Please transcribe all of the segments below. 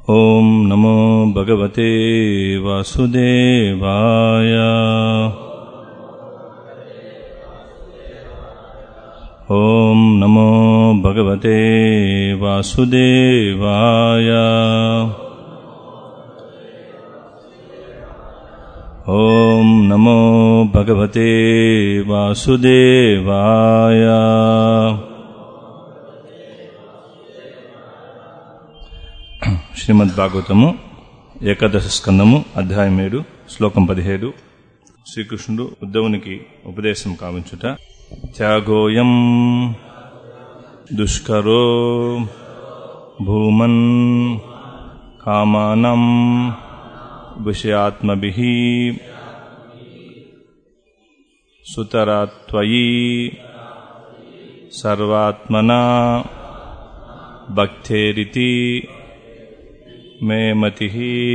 ॐ नमो भगवते वासुदेवाय ॐ नमो भगवते वासुदेवाय ॐ नमो भगवते वासुदेवाय శ్రీమద్ భాగవతము ఏకాదశ స్కందము అధ్యాయం ఏడు శ్లోకం పదిహేడు శ్రీకృష్ణుడు ఉద్ధవునికి ఉపదేశం కావించుట త్యాగోయం దుష్కరో భూమన్ కామానం విషయాత్మభి సుతరాత్వయి సర్వాత్మనా భక్తేరితి మే మతి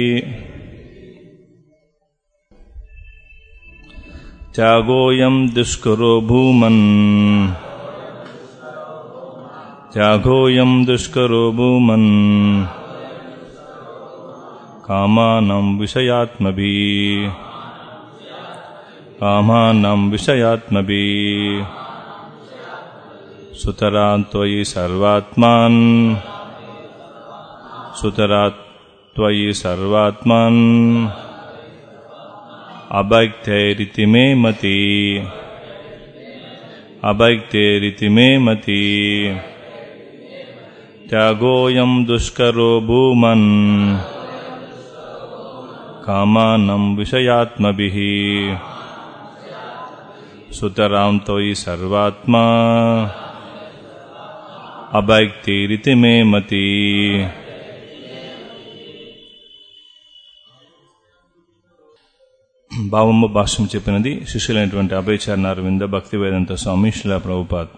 త్యాగోయం దుష్కరో భూమన్ త్యాగోయం దుష్కరో భూమన్ కామానం విషయాత్మభి కామానం విషయాత్మభి సుతరాంత్వయి సర్వాత్మాన్ సుతరాత్వయి సర్వాత్మాన్ అభక్తైరితి మే మతి అభక్తేరితి మే మతి త్యాగోయం దుష్కరో భూమన్ కామానం విషయాత్మభి సుతరాంతోయి సర్వాత్మా అభక్తిరితి మే మతి భావము భాష్యం చెప్పినది శిష్యులైనటువంటి అభయచరణారు వింద భక్తి వేదంత స్వామి శిలా ప్రభుపాద్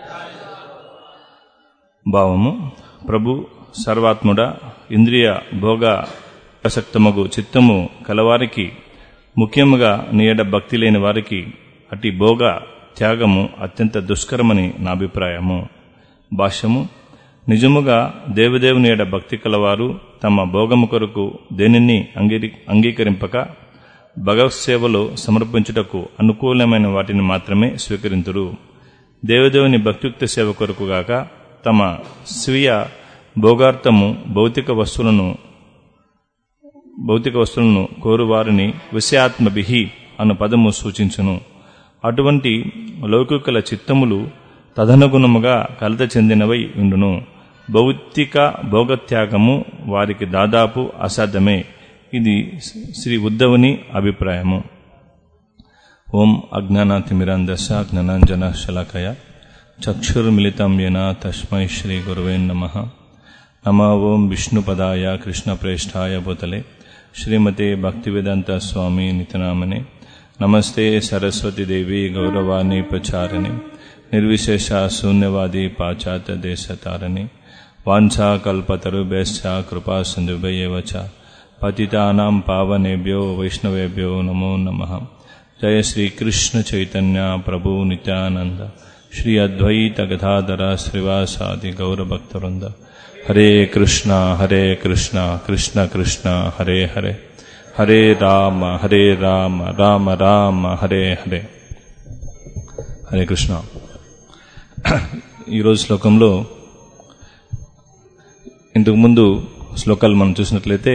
భావము ప్రభు సర్వాత్ముడ ఇంద్రియ భోగ ప్రసక్తమగు చిత్తము కలవారికి ముఖ్యముగా నీయడ భక్తి లేని వారికి అటి భోగ త్యాగము అత్యంత దుష్కరమని నా అభిప్రాయము భాష్యము నిజముగా దేవదేవుని ఎడ భక్తి కలవారు తమ భోగము కొరకు దేనిని అంగీ అంగీకరింపక భగవత్ సేవలో సమర్పించుటకు అనుకూలమైన వాటిని మాత్రమే స్వీకరింతురు దేవదేవుని భక్తియుక్త సేవ కొరకుగాక తమ స్వీయ భోగార్థము భౌతిక వస్తువులను భౌతిక వస్తువులను కోరువారిని విషయాత్మభిహి అను పదము సూచించును అటువంటి లౌకికల చిత్తములు తదనుగుణముగా కలత చెందినవై ఉండును భౌతిక భోగత్యాగము వారికి దాదాపు అసాధ్యమే ఇది శ్రీ ఉద్ధవుని అభిప్రాయము ఓం అజ్ఞానాతిమిరాందశ జ్ఞానాంజన శలాకయ చక్షుర్మిళితం యన తస్మై శ్రీ గురువే నమ నమ ఓం విష్ణుపదాయ కృష్ణప్రేష్ఠాయ భూతలే శ్రీమతే భక్తివేదాంత స్వామి నితనామనే నమస్తే సరస్వతీదేవి గౌరవాణి ప్రచారిణి నిర్విశేష శూన్యవాది పాశ్చాత్య దేశతారిణి వాంఛాకల్పతరుభ్యశ్చ కృపా సింధుభ్యవ చ పతితానాం పావనేభ్యో వైష్ణవేభ్యో నమో నమ జయ శ్రీకృష్ణ చైతన్య ప్రభు నిత్యానంద శ్రీ అద్వైత గదాధర శ్రీవాసాది గౌరభక్తవృంద హరే కృష్ణ హరే కృష్ణ కృష్ణ కృష్ణ హరే హరే హరే రామ హరే రామ రామ రామ హరే హరే హరే కృష్ణ ఈరోజు శ్లోకంలో ఇంతకుముందు శ్లోకాలు మనం చూసినట్లయితే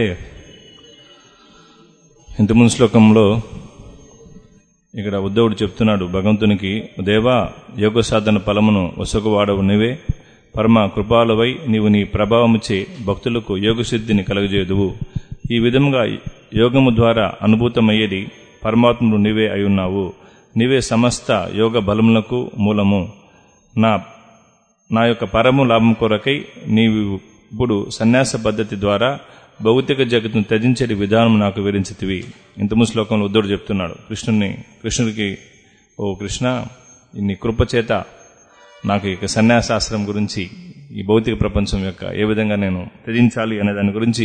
ఇంతకుముందు శ్లోకంలో ఇక్కడ ఉద్ధవుడు చెప్తున్నాడు భగవంతునికి దేవా యోగ సాధన ఫలమును వసగువాడవు నీవే పరమ కృపాలవై నీవు నీ ప్రభావముచే భక్తులకు యోగసిద్ధిని కలగజేదువు ఈ విధముగా యోగము ద్వారా అనుభూతమయ్యేది పరమాత్ముడు నీవే అయున్నావు నీవే సమస్త యోగ బలములకు మూలము నా నా యొక్క పరము లాభం కొరకై నీవు ఇప్పుడు సన్యాస పద్ధతి ద్వారా భౌతిక జగత్తును త్యజించేటి విధానం నాకు వివరించితివి ఇంతము శ్లోకంలో ఉద్ధవుడు చెప్తున్నాడు కృష్ణుని కృష్ణుడికి ఓ కృష్ణ నీ కృపచేత నాకు ఇక సన్యాసాశ్రమం గురించి ఈ భౌతిక ప్రపంచం యొక్క ఏ విధంగా నేను త్యజించాలి అనే దాని గురించి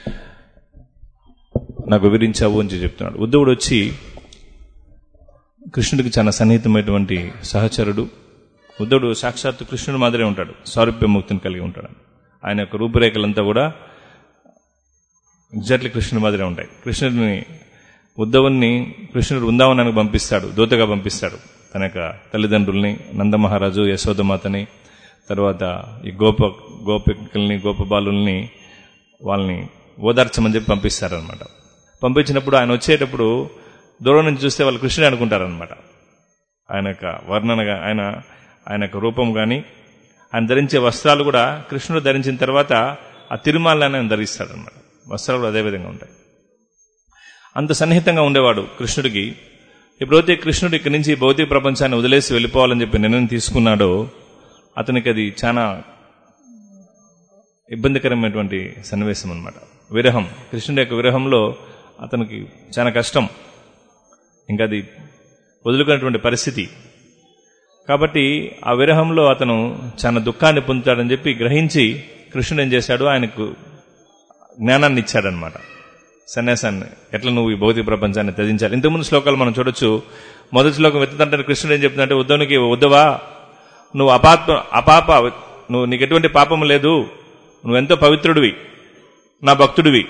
నాకు వివరించావు అని చెప్తున్నాడు ఉద్ధవుడు వచ్చి కృష్ణుడికి చాలా సన్నిహితమైనటువంటి సహచరుడు ఉద్ధవుడు సాక్షాత్తు కృష్ణుడు మాదిరే ఉంటాడు సారూప్య ముక్తిని కలిగి ఉంటాడు ఆయన యొక్క రూపురేఖలంతా కూడా ఎగ్జాక్ట్లీ కృష్ణుడి మాదిరే ఉంటాయి కృష్ణుడిని ఉద్ధవుని కృష్ణుడు బృందావనానికి పంపిస్తాడు దూతగా పంపిస్తాడు తన యొక్క తల్లిదండ్రుల్ని నందమహారాజు యశోదమాతని తర్వాత ఈ గోప గోపికల్ని గోపబాలుల్ని వాళ్ళని ఓదార్చమని చెప్పి పంపిస్తారనమాట పంపించినప్పుడు ఆయన వచ్చేటప్పుడు దూరం నుంచి చూస్తే వాళ్ళు కృష్ణుడు అనుకుంటారనమాట ఆయన యొక్క వర్ణనగా ఆయన ఆయన యొక్క రూపం కానీ ఆయన ధరించే వస్త్రాలు కూడా కృష్ణుడు ధరించిన తర్వాత ఆ తిరుమలని ఆయన ధరిస్తాడనమాట వస్త్రాలు కూడా అదే విధంగా ఉంటాయి అంత సన్నిహితంగా ఉండేవాడు కృష్ణుడికి ఎప్పుడైతే కృష్ణుడు ఇక్కడి నుంచి భౌతిక ప్రపంచాన్ని వదిలేసి వెళ్ళిపోవాలని చెప్పి నిర్ణయం తీసుకున్నాడో అతనికి అది చాలా ఇబ్బందికరమైనటువంటి సన్నివేశం అనమాట విరహం కృష్ణుడి యొక్క విరహంలో అతనికి చాలా కష్టం ఇంకా అది వదులుకున్నటువంటి పరిస్థితి కాబట్టి ఆ విరహంలో అతను చాలా దుఃఖాన్ని పొందుతాడని చెప్పి గ్రహించి కృష్ణుడు ఏం చేశాడు ఆయనకు జ్ఞానాన్ని ఇచ్చాడనమాట సన్యాసాన్ని ఎట్లా నువ్వు ఈ భౌతిక ప్రపంచాన్ని త్యజించాలి ఇంతకుముందు శ్లోకాలు మనం చూడొచ్చు మొదటి శ్లోకం ఎత్తుతంటే కృష్ణుడు ఏం చెప్తుందంటే ఉద్ధవునికి ఉద్దవా నువ్వు అపాత్మ అపాప నువ్వు నీకు ఎటువంటి పాపం లేదు నువ్వెంతో పవిత్రుడివి నా భక్తుడివి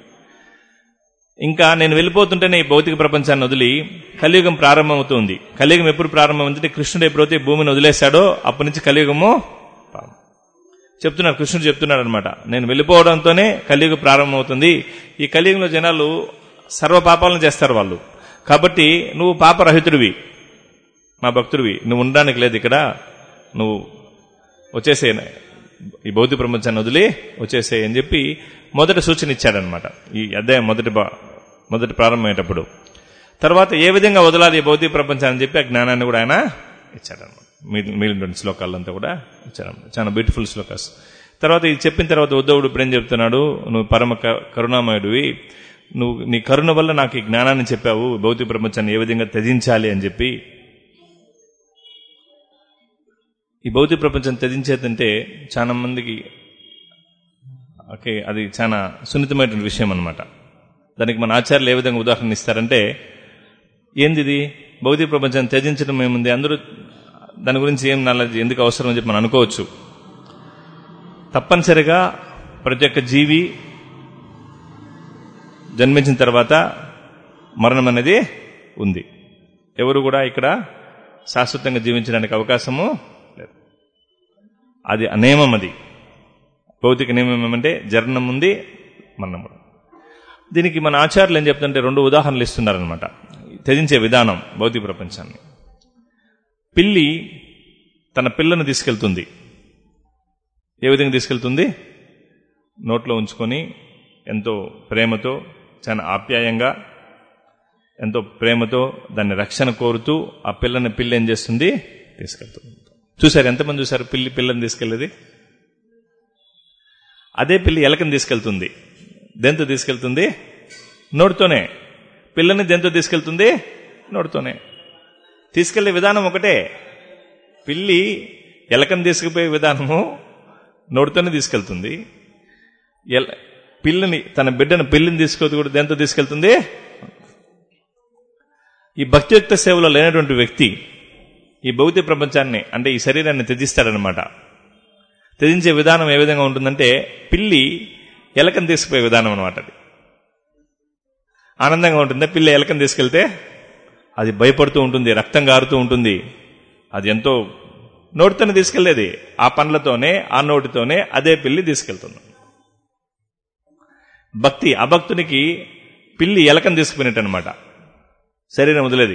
ఇంకా నేను వెళ్ళిపోతుంటేనే ఈ భౌతిక ప్రపంచాన్ని వదిలి కలియుగం ప్రారంభమవుతుంది కలియుగం ఎప్పుడు ప్రారంభమవుతుంటే కృష్ణుడు ఎప్పుడైతే ఈ భూమిని వదిలేశాడో అప్పటి నుంచి కలియుగము ప్రారంభం. చెప్తున్నాడు కృష్ణుడు చెప్తున్నాడు అనమాట నేను వెళ్ళిపోవడంతోనే కలియుగం ప్రారంభమవుతుంది ఈ కలియుగంలో జనాలు సర్వ పాపాలను చేస్తారు వాళ్ళు కాబట్టి నువ్వు పాపరహితుడివి నా భక్తుడివి నువ్వు ఉండడానికి లేదు ఇక్కడ నువ్వు వచ్చేసే ఈ భౌతిక ప్రపంచాన్ని వదిలి వచ్చేసే అని చెప్పి మొదటి సూచన ఇచ్చాడనమాట ఈ అధ్యాయం మొదటి బా- మొదటి ప్రారంభమయ్యేటప్పుడు తర్వాత ఏ విధంగా వదలాలి ఈ భౌతిక ప్రపంచాన్ని చెప్పి ఆ జ్ఞానాన్ని కూడా ఆయన ఇచ్చాడనమాట మిగిలిన మిగిలిన శ్లోకాలంతా కూడా ఇచ్చాడనమాట చాలా బ్యూటిఫుల్ శ్లోకాస్ తర్వాత ఇది చెప్పిన తర్వాత ఉద్ధవుడు ఇప్పుడు ఏం చెప్తున్నాడు నువ్వు పరమ క- కరుణామయుడివి నువ్వు నీ కరుణ వల్ల నాకు ఈ జ్ఞానాన్ని చెప్పావు భౌతిక ప్రపంచాన్ని ఏ విధంగా త్యజించాలి అని చెప్పి ఈ భౌతిక ప్రపంచం త్యజించేదంటే చాలా మందికి ఓకే అది చాలా సున్నితమైన విషయం అనమాట దానికి మన ఆచార్యులు ఏ విధంగా ఉదాహరణ ఇస్తారంటే ఏంది ఇది భౌతిక ప్రపంచాన్ని త్యజించడం ఏముంది అందరూ దాని గురించి ఏం నాలెడ్జ్ ఎందుకు అవసరం అని చెప్పి మనం అనుకోవచ్చు తప్పనిసరిగా ప్రతి ఒక్క జీవి జన్మించిన తర్వాత మరణం అనేది ఉంది ఎవరు కూడా ఇక్కడ శాశ్వతంగా జీవించడానికి అవకాశము లేదు అది అనియమం అది భౌతిక నియమం ఏమంటే జననం ఉంది మరణం కూడా దీనికి మన ఆచార్యులు ఏం చెప్తుంటే రెండు ఉదాహరణలు ఇస్తున్నారనమాట త్యజించే విధానం భౌతిక ప్రపంచాన్ని పిల్లి తన పిల్లను తీసుకెళ్తుంది ఏ విధంగా తీసుకెళ్తుంది నోట్లో ఉంచుకొని ఎంతో ప్రేమతో చాలా ఆప్యాయంగా ఎంతో ప్రేమతో దాన్ని రక్షణ కోరుతూ ఆ పిల్లని పిల్లి ఏం చేస్తుంది తీసుకెళ్తుంది చూసారు ఎంతమంది చూసారు పిల్లి పిల్లని తీసుకెళ్లేది అదే పిల్లి ఎలకని తీసుకెళ్తుంది దెంతో తీసుకెళ్తుంది నోటితోనే పిల్లని దెంతో తీసుకెళ్తుంది నోటితోనే తీసుకెళ్లే విధానం ఒకటే పిల్లి ఎలకని తీసుకుపోయే విధానము నోటితోనే తీసుకెళ్తుంది ఎల- పిల్లని తన బిడ్డను పిల్లిని తీసుకొని కూడా దెంతో తీసుకెళ్తుంది ఈ భక్తియుక్త సేవలో లేనటువంటి వ్యక్తి ఈ భౌతిక ప్రపంచాన్ని అంటే ఈ శరీరాన్ని త్యజిస్తాడనమాట త్యజించే విధానం ఏ విధంగా ఉంటుందంటే పిల్లి ఎలకని తీసుకుపోయే విధానం అనమాట అది ఆనందంగా ఉంటుంది పిల్లి ఎలకని తీసుకెళ్తే అది భయపడుతూ ఉంటుంది రక్తం గారుతూ ఉంటుంది అది ఎంతో నోటితోనే తీసుకెళ్లేది ఆ పండ్లతోనే ఆ నోటితోనే అదే పిల్లి తీసుకెళ్తుంది భక్తి అభక్తునికి పిల్లి ఎలకని తీసుకుపోయినట్టు అనమాట శరీరం వదిలేది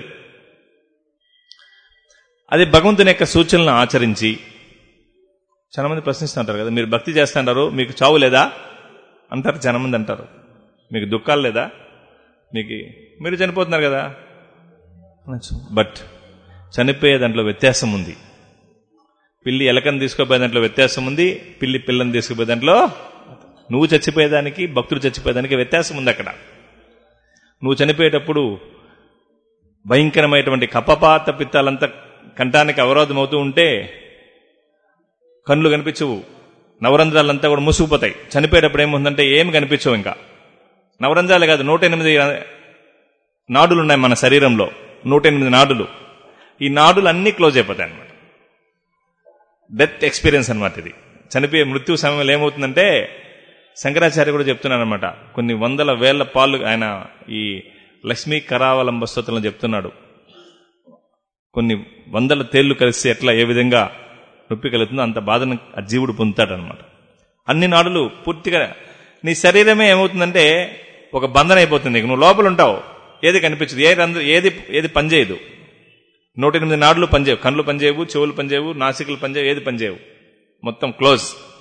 అది భగవంతుని యొక్క సూచనలను ఆచరించి చాలా మంది ప్రశ్నిస్తుంటారు కదా మీరు భక్తి చేస్తుంటారు మీకు చావు లేదా అంటారు చాలా మంది అంటారు మీకు దుఃఖాలు లేదా మీకు మీరు చనిపోతున్నారు కదా అనొచ్చు. బట్ చనిపోయే దాంట్లో వ్యత్యాసం ఉంది పిల్లి ఎలకని తీసుకుపోయే దాంట్లో వ్యత్యాసం ఉంది పిల్లి పిల్లని తీసుకుపోయే దాంట్లో నువ్వు చచ్చిపోయేదానికి భక్తుడు చచ్చిపోయేదానికి వ్యత్యాసం ఉంది అక్కడ నువ్వు చనిపోయేటప్పుడు భయంకరమైనటువంటి కపపాత పిత్తాలంతా కంఠానికి అవరోధం అవుతూ ఉంటే కళ్ళు కనిపించవు నవరంధ్రాలంతా కూడా మూసుకుపోతాయి చనిపోయేటప్పుడు ఏముందంటే ఏమి కనిపించవు ఇంకా నవరంధ్రాలు కాదు నూట ఎనిమిది నాడులు ఉన్నాయి మన శరీరంలో నూట ఎనిమిది నాడులు ఈ నాడులు అన్నీ క్లోజ్ అయిపోతాయి అన్నమాట డెత్ ఎక్స్పీరియన్స్ అన్నమాట ఇది చనిపోయే మృత్యు సమయంలో ఏమవుతుందంటే శంకరాచార్య కూడా చెప్తున్నాడు అనమాట కొన్ని వందల వేల పాలు ఆయన ఈ లక్ష్మీ కరావలంబ స్తోత్రంలో చెప్తున్నాడు కొన్ని వందల తేళ్లు కలిసి ఎట్లా ఏ విధంగా నొప్పి కలుగుతుందో అంత బాధను ఆ జీవుడు పొందుతాడనమాట అన్ని నాడులు పూర్తిగా నీ శరీరమే ఏమవుతుందంటే ఒక బంధన అయిపోతుంది నీకు నువ్వు లోపల ఉంటావు ఏది కనిపించదు ఏ రంధ్ర ఏది ఏది పనిచేయదు నూట ఎనిమిది నాడులు పనిచేయవు కళ్ళు పనిచేయవు చెవులు పనిచేయవు నాసికలు పనిచేయవు ఏది పనిచేయవు మొత్తం క్లోజ్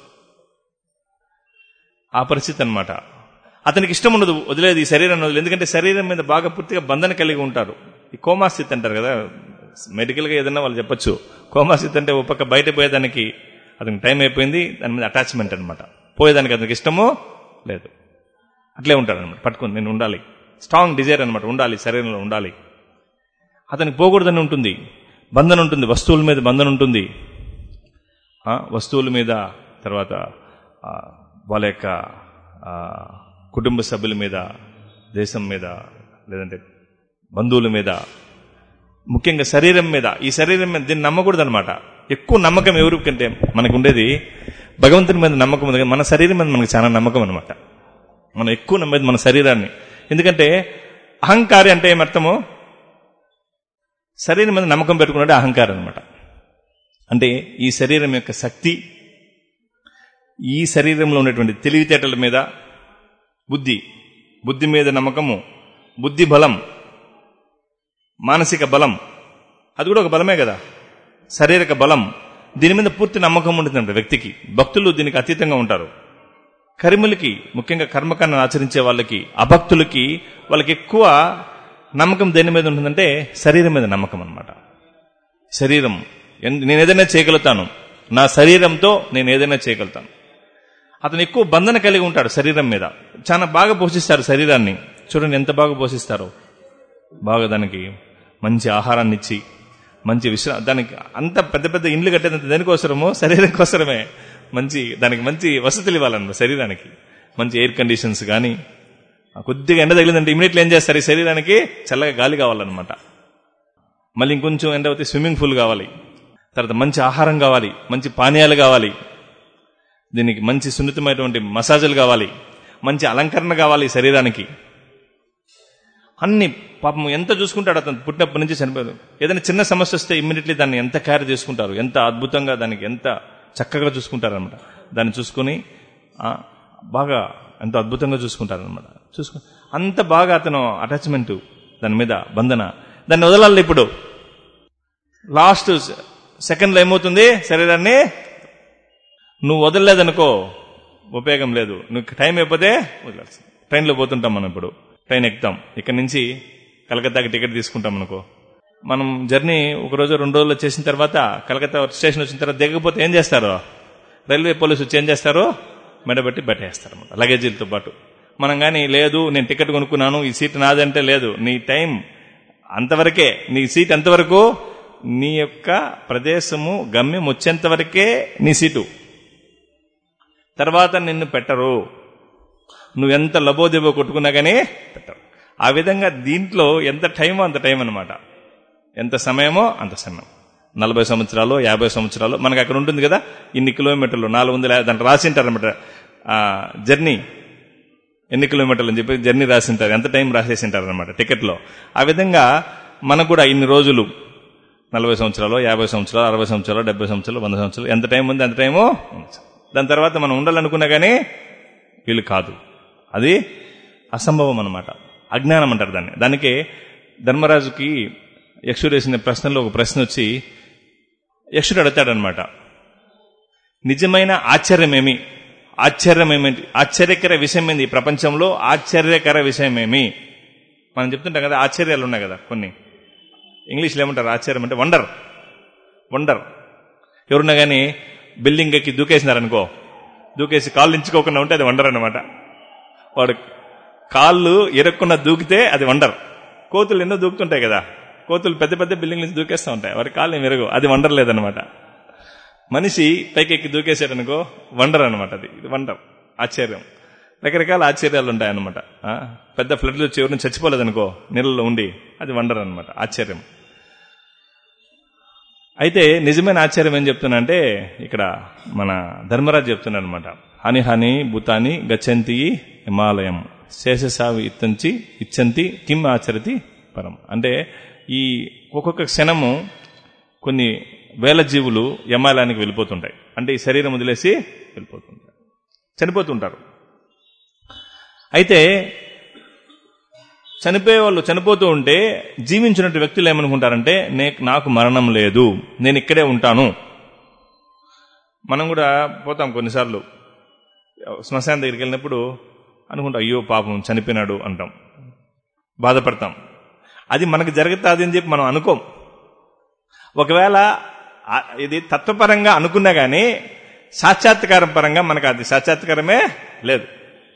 ఆ పరిస్థితి అనమాట అతనికి ఇష్టం ఉండదు వదిలేదు ఈ శరీరం వదిలేదు ఎందుకంటే శరీరం మీద బాగా పూర్తిగా బంధన కలిగి ఉంటారు ఈ కోమా స్థితి అంటారు కదా మెడికల్గా ఏదన్నా వాళ్ళు చెప్పొచ్చు కోమా స్థితి అంటే ఒక పక్క బయట పోయేదానికి అతనికి టైం అయిపోయింది దాని మీద అటాచ్మెంట్ అనమాట పోయేదానికి అతనికి ఇష్టమో లేదు అట్లే ఉంటాడు అనమాట పట్టుకుని నేను ఉండాలి స్ట్రాంగ్ డిజైర్ అనమాట ఉండాలి శరీరంలో ఉండాలి అతనికి పోకూడదని ఉంటుంది బంధన ఉంటుంది వస్తువుల మీద బంధన ఉంటుంది ఆ, వస్తువుల మీద తర్వాత ఆ, వాళ్ళ యొక్క ఆ, కుటుంబ సభ్యుల మీద దేశం మీద లేదంటే బంధువుల మీద ముఖ్యంగా శరీరం మీద ఈ శరీరం మీద దీన్ని నమ్మకూడదు అనమాట ఎక్కువ నమ్మకం ఎవరికంటే మనకు ఉండేది భగవంతుని మీద నమ్మకం ఉంది కానీ మన శరీరం మీద మనకు చాలా నమ్మకం అనమాట మనం ఎక్కువ నమ్మేది మన శరీరాన్ని ఎందుకంటే అహంకారి అంటే ఏమర్థము శరీరం మీద నమ్మకం పెట్టుకున్నట్టే అహంకారం అనమాట అంటే ఈ శరీరం యొక్క శక్తి ఈ శరీరంలో ఉన్నటువంటి తెలివితేటల మీద బుద్ధి బుద్ధి మీద నమ్మకము బుద్ధి బలం మానసిక బలం అది కూడా ఒక బలమే కదా శారీరక బలం దీని మీద పూర్తి నమ్మకం ఉంటుందంట వ్యక్తికి భక్తులు దీనికి అతీతంగా ఉంటారు కరిములకి ముఖ్యంగా కర్మకాండను ఆచరించే వాళ్ళకి అభక్తులకి వాళ్ళకి ఎక్కువ నమ్మకం దేని మీద ఉంటుందంటే శరీరం మీద నమ్మకం అన్నమాట శరీరం ఎన్- నేను ఏదైనా చేయగలుగుతాను నా శరీరంతో నేను ఏదైనా చేయగలుగుతాను అతను ఎక్కువ బంధన కలిగి ఉంటాడు శరీరం మీద చాలా బాగా పోషిస్తారు శరీరాన్ని చూడండి ఎంత బాగా పోషిస్తారో బాగా దానికి మంచి ఆహారాన్ని ఇచ్చి మంచి విశ్రా దానికి అంత పెద్ద పెద్ద ఇండ్లు కట్టేదంత దేనికోసరమో శరీరం కోసరమే మంచి దానికి మంచి వసతులు ఇవ్వాలన్నమాట శరీరానికి మంచి ఎయిర్ కండిషన్స్ కానీ కొద్దిగా ఎండ తగిలిందంటే ఇమీడియట్లీ ఏం చేస్తారు ఈ శరీరానికి చల్లగా గాలి కావాలన్నమాట మళ్ళీ ఇంకొంచెం ఎండ అవుతే స్విమ్మింగ్ పూల్ కావాలి తర్వాత మంచి ఆహారం కావాలి మంచి పానీయాలు కావాలి దీనికి మంచి సున్నితమైనటువంటి మసాజులు కావాలి మంచి అలంకరణ కావాలి ఈ శరీరానికి అన్ని పాపం ఎంత చూసుకుంటాడు అతను పుట్టినప్పటి నుంచి చనిపోయాడు ఏదైనా చిన్న సమస్య వస్తే ఇమ్మీడియట్లీ దాన్ని ఎంత కేర్ చేసుకుంటారు ఎంత అద్భుతంగా దానికి ఎంత చక్కగా చూసుకుంటారనమాట దాన్ని చూసుకొని ఆ, బాగా ఎంత అద్భుతంగా చూసుకుంటారనమాట చూసుకు అంత బాగా అతను అటాచ్మెంట్ దాని మీద బంధన దాన్ని వదలాలి ఇప్పుడు లాస్ట్ సెకండ్లో ఏమవుతుంది శరీరాన్ని నువ్వు వదలలేదనుకో ఉపయోగం లేదు నువ్వు టైం అయిపోతే వదిలేస్తాం ట్రైన్లో పోతుంటాం మనం ఇప్పుడు ట్రైన్ ఎక్కుతాం ఇక్కడి నుంచి కలకత్తాకి టికెట్ తీసుకుంటాం అనుకో మనం జర్నీ ఒక రోజు రెండు రోజులు చేసిన తర్వాత కలకత్తా స్టేషన్ వచ్చిన తర్వాత దిగకపోతే ఏం చేస్తారు రైల్వే పోలీసు వచ్చి ఏం చేస్తారు మెడబెట్టి బట్టేస్తారు అన్నమాట లగేజీలతో పాటు మనం కానీ లేదు నేను టికెట్ కొనుక్కున్నాను ఈ సీట్ నాదంటే లేదు నీ టైం అంతవరకే నీ సీట్ ఎంతవరకు నీ యొక్క ప్రదేశము గమ్యం వచ్చేంత వరకే నీ సీటు తర్వాత నిన్ను పెట్టరు నువ్వు ఎంత లబోదిబో కొట్టుకున్నా కానీ పెట్టరు ఆ విధంగా దీంట్లో ఎంత టైమో అంత టైం అన్నమాట ఎంత సమయమో అంత సమయం నలభై సంవత్సరాలు యాభై సంవత్సరాలు మనకు అక్కడ ఉంటుంది కదా ఇన్ని కిలోమీటర్లు నాలుగు వందల యాభై దాంట్లో రాసింటారనమాట జర్నీ ఎన్ని కిలోమీటర్లు అని చెప్పి జర్నీ రాసింటారు ఎంత టైం రాసేసింటారు అనమాట టికెట్లో ఆ విధంగా మనకు కూడా ఇన్ని రోజులు నలభై సంవత్సరాలు యాభై సంవత్సరాలు అరవై సంవత్సరాలు డెబ్బై సంవత్సరాలు వంద సంవత్సరాలు ఎంత టైం ఉంది అంత టైము ఉంది. దాని తర్వాత మనం ఉండాలనుకున్నా కానీ వీళ్ళు కాదు అది అసంభవం అనమాట అజ్ఞానం అంటారు దాన్ని దానికి ధర్మరాజుకి యక్షుడు వేసిన ప్రశ్నలో ఒక ప్రశ్న వచ్చి యక్షుడు అడతాడనమాట నిజమైన ఆశ్చర్యమేమి ఆశ్చర్యమేమిటి ఆశ్చర్యకర విషయం ఏంది ఈ ప్రపంచంలో ఆశ్చర్యకర విషయమేమి మనం చెప్తుంటాం కదా ఆశ్చర్యాలు ఉన్నాయి కదా కొన్ని ఇంగ్లీష్లో ఏమంటారు ఆశ్చర్యం అంటే వండర్ వండర్ ఎవరున్నా కానీ బిల్డింగ్ ఎక్కి దూకేసినారనుకో దూకేసి కాళ్ళు ఇంచుకోకుండా ఉంటే అది వండర్ అనమాట వాడు కాళ్ళు ఇరక్కున్న దూకితే అది వండర్ కోతులు ఎన్నో దూకుతుంటాయి కదా కోతులు పెద్ద పెద్ద బిల్డింగ్ నుంచి దూకేస్తూ ఉంటాయి వాడి కాళ్ళు ఏమి విరగవు అది వండర్ లేదనమాట మనిషి పైకి ఎక్కి దూకేసాడనుకో వండర్ అనమాట అది ఇది వండర్ ఆశ్చర్యం రకరకాల ఆశ్చర్యాలు ఉంటాయన్నమాట ఆ, పెద్ద ఫ్లడ్లు వచ్చి ఎవరిని చచ్చిపోలేదనుకో నీళ్ళలో ఉండి అది వండర్ అనమాట ఆశ్చర్యం అయితే నిజమైన ఆశ్చర్యం ఏం చెప్తున్నా అంటే ఇక్కడ మన ధర్మరాజు చెప్తున్నాడు అనమాట హని భూతాని గచ్చంతి హిమాలయం శేషసావి ఇత్తంచి ఇచ్చంతి కిమ్ ఆచరతి పరం అంటే ఈ ఒక్కొక్క క్షణము కొన్ని వేల జీవులు యమాలయానికి వెళ్ళిపోతుంటాయి అంటే ఈ శరీరం వదిలేసి వెళ్ళిపోతుంటారు చనిపోతుంటారు అయితే చనిపోయే వాళ్ళు చనిపోతూ ఉంటే జీవించినట్టు వ్యక్తులు ఏమనుకుంటారంటే నే నాకు మరణం లేదు నేను ఇక్కడే ఉంటాను మనం కూడా పోతాం కొన్నిసార్లు శ్మశానం దగ్గరికి వెళ్ళినప్పుడు అనుకుంటాం అయ్యో పాపం చనిపోయినాడు అంటాం బాధపడతాం అది మనకు జరుగుతుంది అని చెప్పి మనం అనుకోం ఒకవేళ ఆ- ఇది తత్వపరంగా అనుకున్నా కానీ సాక్షాత్కారం పరంగా మనకు అది సాక్షాత్కారమే లేదు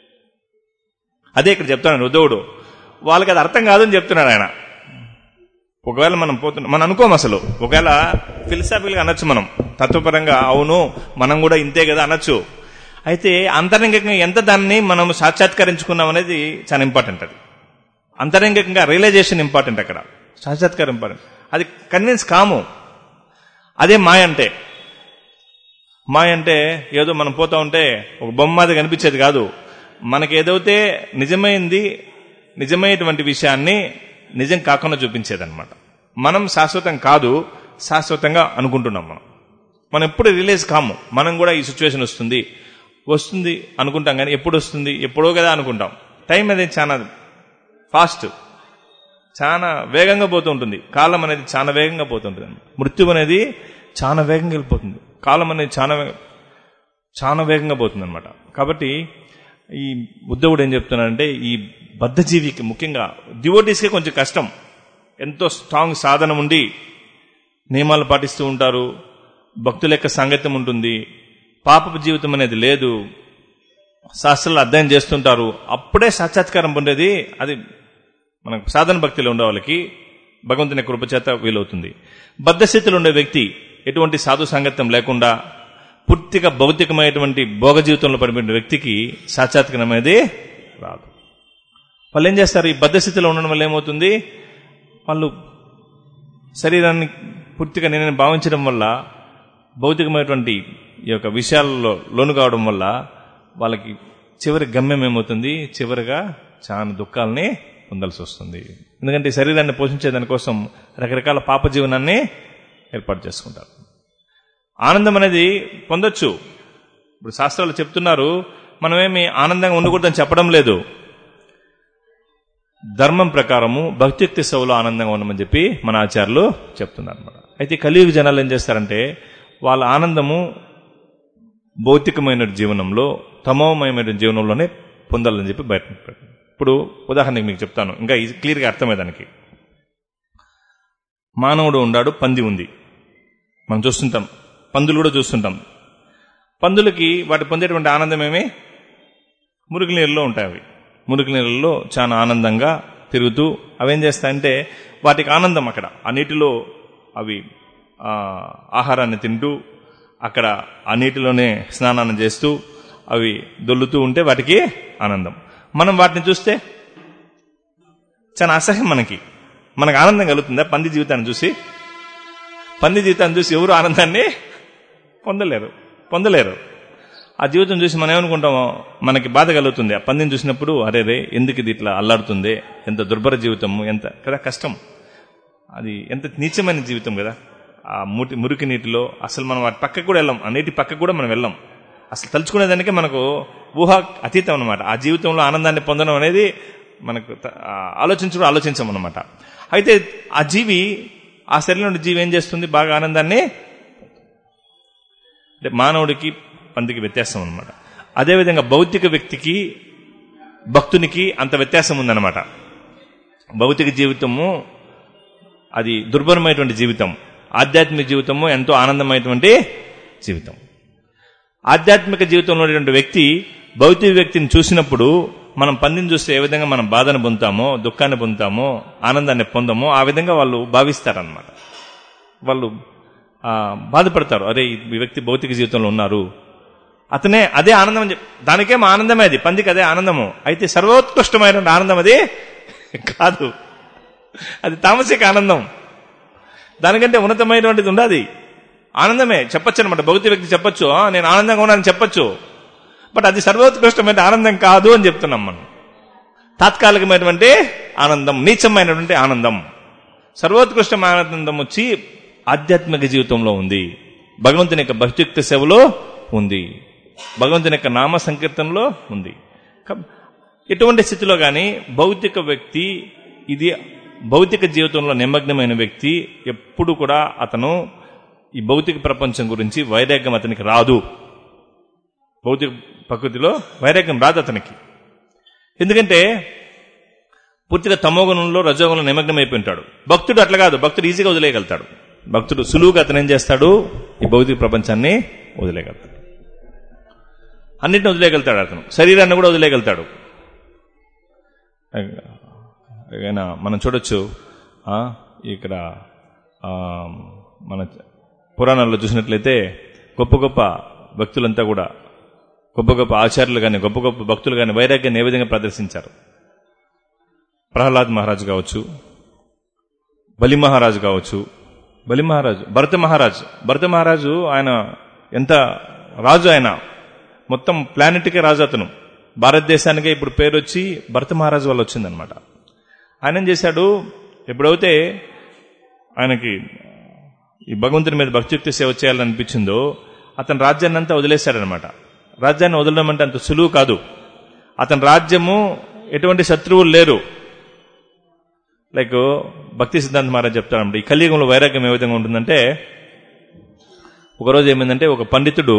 అదే ఇక్కడ చెప్తున్నాడు ఉద్ధవుడు వాళ్ళకి అది అర్థం కాదని చెప్తున్నాడు ఆయన ఒకవేళ మనం పోతున్నాం మనం అనుకోం అసలు ఒకవేళ ఫిలసాఫికల్గా అనొచ్చు మనం తత్వపరంగా అవును మనం కూడా ఇంతే కదా అనొచ్చు అయితే అంతరంగికంగా ఎంత దాన్ని మనం సాక్షాత్కరించుకున్నాం అనేది చాలా ఇంపార్టెంట్ అది అంతరంగికంగా రియలైజేషన్ ఇంపార్టెంట్ అక్కడ సాక్షాత్కారం ఇంపార్టెంట్ అది కన్విన్స్ కాము అదే మాయ అంటే మాయ అంటే ఏదో మనం పోతా ఉంటే ఒక బొమ్మ అది కనిపించేది కాదు మనకి ఏదైతే నిజమైంది నిజమైనటువంటి విషయాన్ని నిజం కాకుండా చూపించేదన్నమాట మనం శాశ్వతం కాదు శాశ్వతంగా అనుకుంటున్నాం మనం మనం ఎప్పుడు రిలీజ్ కాము మనం కూడా ఈ సిచ్యువేషన్ వస్తుంది వస్తుంది అనుకుంటాం కానీ ఎప్పుడు వస్తుంది ఎప్పుడో కదా అనుకుంటాం టైం అనేది చాలా ఫాస్ట్ చాలా వేగంగా పోతూ ఉంటుంది కాలం అనేది చాలా వేగంగా పోతుంటుంది మృత్యు అనేది చాలా వేగంగా వెళ్ళిపోతుంది కాలం అనేది చాలా వే- చాలా వేగంగా పోతుంది అనమాట కాబట్టి ఈ ఉద్ధవుడు ఏం చెప్తున్నాడంటే ఈ బద్ధజీవికి ముఖ్యంగా డివోటీస్కే కొంచెం కష్టం ఎంతో స్ట్రాంగ్ సాధన ఉండి నియమాలు పాటిస్తూ ఉంటారు భక్తుల యొక్క సంగత్యం ఉంటుంది పాపపు జీవితం అనేది లేదు శాస్త్రాలు అధ్యయనం చేస్తుంటారు అప్పుడే సాక్షాత్కారం పొందేది అది మనకు సాధన భక్తిలో ఉండే వాళ్ళకి భగవంతుని కృప చేత వీలవుతుంది బద్ధస్థితిలో ఉండే వ్యక్తి ఎటువంటి సాధు సంగత్యం లేకుండా పూర్తిగా భౌతికమైనటువంటి భోగ జీవితంలో పడిపోయిన వ్యక్తికి సాక్షాత్కారం అనేది రాదు వాళ్ళు ఏం చేస్తారు ఈ బద్ధస్థితిలో ఉండడం వల్ల ఏమవుతుంది వాళ్ళు శరీరాన్ని పూర్తిగా నేను భావించడం వల్ల భౌతికమైనటువంటి ఈ యొక్క విషయాలలో లోను కావడం వల్ల వాళ్ళకి చివరి గమ్యం ఏమవుతుంది చివరిగా చాలా దుఃఖాలని పొందాల్సి వస్తుంది ఎందుకంటే ఈ శరీరాన్ని పోషించే దానికోసం రకరకాల పాప జీవనాన్ని ఏర్పాటు చేసుకుంటారు ఆనందం అనేది పొందొచ్చు ఇప్పుడు శాస్త్రాలు చెప్తున్నారు మనమేమి ఆనందంగా ఉండకూడదని చెప్పడం లేదు ధర్మం ప్రకారము భక్తియుక్తి సేవలో ఆనందంగా ఉండమని చెప్పి మన ఆచార్యులు చెప్తున్నారు అనమాట అయితే కలియుగ జనాలు ఏం చేస్తారంటే వాళ్ళ ఆనందము భౌతికమైన జీవనంలో తమోమయమైన జీవనంలోనే పొందాలని చెప్పి బయట పెట్టారు. ఇప్పుడు ఉదాహరణకి మీకు చెప్తాను ఇంకా ఇది క్లియర్గా అర్థమయ్యేదానికి మానవుడు ఉండాడు పంది ఉంది మనం చూస్తుంటాం పందులు కూడా చూస్తుంటాం పందులకి వాటి పొందేటువంటి ఆనందం ఏమి మురికి నీళ్ళలో ఉంటాయి అవి మురికి నీళ్ళలో చాలా ఆనందంగా తిరుగుతూ అవేం చేస్తాయంటే వాటికి ఆనందం అక్కడ ఆ నీటిలో అవి ఆ, ఆహారాన్ని తింటూ అక్కడ ఆ నీటిలోనే స్నానాన్ని చేస్తూ అవి దొల్లుతూ ఉంటే వాటికి ఆనందం మనం వాటిని చూస్తే చాలా అసహ్యం మనకి మనకు ఆనందం కలుగుతుందా పంది జీవితాన్ని చూసి పంది జీవితాన్ని చూసి ఎవరు ఆనందాన్ని పొందలేరు పొందలేరు ఆ జీవితం చూసి మనం ఏమనుకుంటామో మనకి బాధ కలుగుతుంది ఆ పందిని చూసినప్పుడు అరే రే ఎందుకు ఇది ఇట్లా అల్లాడుతుంది ఎంత దుర్భర జీవితము ఎంత కదా కష్టం అది ఎంత నీచమైన జీవితం కదా ఆ ముటి మురికి నీటిలో అసలు మనం వాటి పక్కకు కూడా వెళ్ళాం ఆ నీటి పక్కకు కూడా మనం వెళ్ళాం అసలు తలుచుకునేదానికే మనకు ఊహ అతీతం అనమాట ఆ జీవితంలో ఆనందాన్ని పొందడం అనేది మనకు త- ఆ ఆలోచించడం ఆలోచించం అనమాట అయితే ఆ జీవి ఆ శరీరంలో జీవి ఏం చేస్తుంది బాగా ఆనందాన్ని అంటే మానవుడికి పందికి వ్యత్యాసం అనమాట అదేవిధంగా భౌతిక వ్యక్తికి భక్తునికి అంత వ్యత్యాసం ఉందన్నమాట భౌతిక జీవితము అది దుర్భరమైనటువంటి జీవితం ఆధ్యాత్మిక జీవితము ఎంతో ఆనందమైనటువంటి జీవితం ఆధ్యాత్మిక జీవితంలో ఉన్నటువంటి వ్యక్తి భౌతిక వ్యక్తిని చూసినప్పుడు మనం పందిని చూస్తే ఏ విధంగా మనం బాధను పొందుతామో దుఃఖాన్ని పొందుతామో ఆనందాన్ని పొందామో ఆ విధంగా వాళ్ళు భావిస్తారనమాట వాళ్ళు ఆ, బాధపడతారు అరే ఈ వ్యక్తి భౌతిక జీవితంలో ఉన్నారు అతనే అదే ఆనందం అని చెప్ దానికేం ఆనందమే అది పందికి అదే ఆనందము అయితే సర్వోత్కృష్టమైనటువంటి ఆనందం అది కాదు అది తామసిక ఆనందం దానికంటే ఉన్నతమైనటువంటిది ఉండదు ఆనందమే చెప్పొచ్చు అనమాట భౌతిక వ్యక్తి చెప్పొచ్చు "ఆ, నేను ఆనందంగా ఉన్నానని చెప్పొచ్చు బట్ అది సర్వోత్కృష్టమైన ఆనందం కాదు అని చెప్తున్నాం మనం తాత్కాలికమైనటువంటి ఆనందం నీచమైనటువంటి ఆనందం సర్వోత్కృష్టమైన ఆనందం వచ్చి ఆధ్యాత్మిక జీవితంలో ఉంది భగవంతుని యొక్క భక్తియుక్త సేవలో ఉంది భగవంతుని యొక్క నామ సంకీర్తనలో ఉంది కం- ఎటువంటి స్థితిలో కానీ భౌతిక వ్యక్తి ఇది భౌతిక జీవితంలో నిమగ్నమైన వ్యక్తి ఎప్పుడు కూడా అతను ఈ భౌతిక ప్రపంచం గురించి వైరాగ్యం అతనికి రాదు భౌతిక ప్రకృతిలో వైరాగ్యం రాదు అతనికి ఎందుకంటే పూర్తిగా తమోగుణంలో రజోగుణంలో నిమగ్నమైపోయి ఉంటాడు భక్తుడు అట్లా కాదు భక్తుడు ఈజీగా వదిలేయగలుగుతాడు భక్తుడు సులువుగా అతను ఏం చేస్తాడు ఈ భౌతిక ప్రపంచాన్ని వదిలేయగలుగుతాడు అన్నిటిని వదిలేయగలుగుతాడు అతను శరీరాన్ని కూడా వదిలేయగలుగుతాడు అయినా మనం చూడొచ్చు ఆ, ఇక్కడ ఆ, మన పురాణాల్లో చూసినట్లయితే గొప్ప గొప్ప భక్తులంతా కూడా గొప్ప గొప్ప ఆచార్యులు కానీ గొప్ప గొప్ప భక్తులు కానీ వైరాగ్యాన్ని ఏ విధంగా ప్రదర్శించారు ప్రహ్లాద్ మహారాజు కావచ్చు బలి మహారాజు కావచ్చు బలి మహారాజు భరత మహారాజు భరత మహారాజు ఆయన ఎంత రాజు ఆయన మొత్తం ప్లానెట్కే రాజు అతను భారతదేశానికే ఇప్పుడు పేరు వచ్చి భరత మహారాజు వల్ల వచ్చిందనమాట ఆయన ఏం చేశాడు ఎప్పుడైతే ఆయనకి ఈ భగవంతుని మీద భక్తియుక్తి సేవ చేయాలనిపించిందో అతని రాజ్యాన్ని అంతా వదిలేశాడనమాట రాజ్యాన్ని వదలడం అంటే అంత సులువు కాదు అతని రాజ్యము ఎటువంటి శత్రువులు లేరు లైక్ భక్తి సిద్ధాంత మహారాజ్ చెప్తాడు ఈ కలియుగంలో వైరాగ్యం ఏ విధంగా ఉంటుందంటే ఒకరోజు ఏమైందంటే ఒక పండితుడు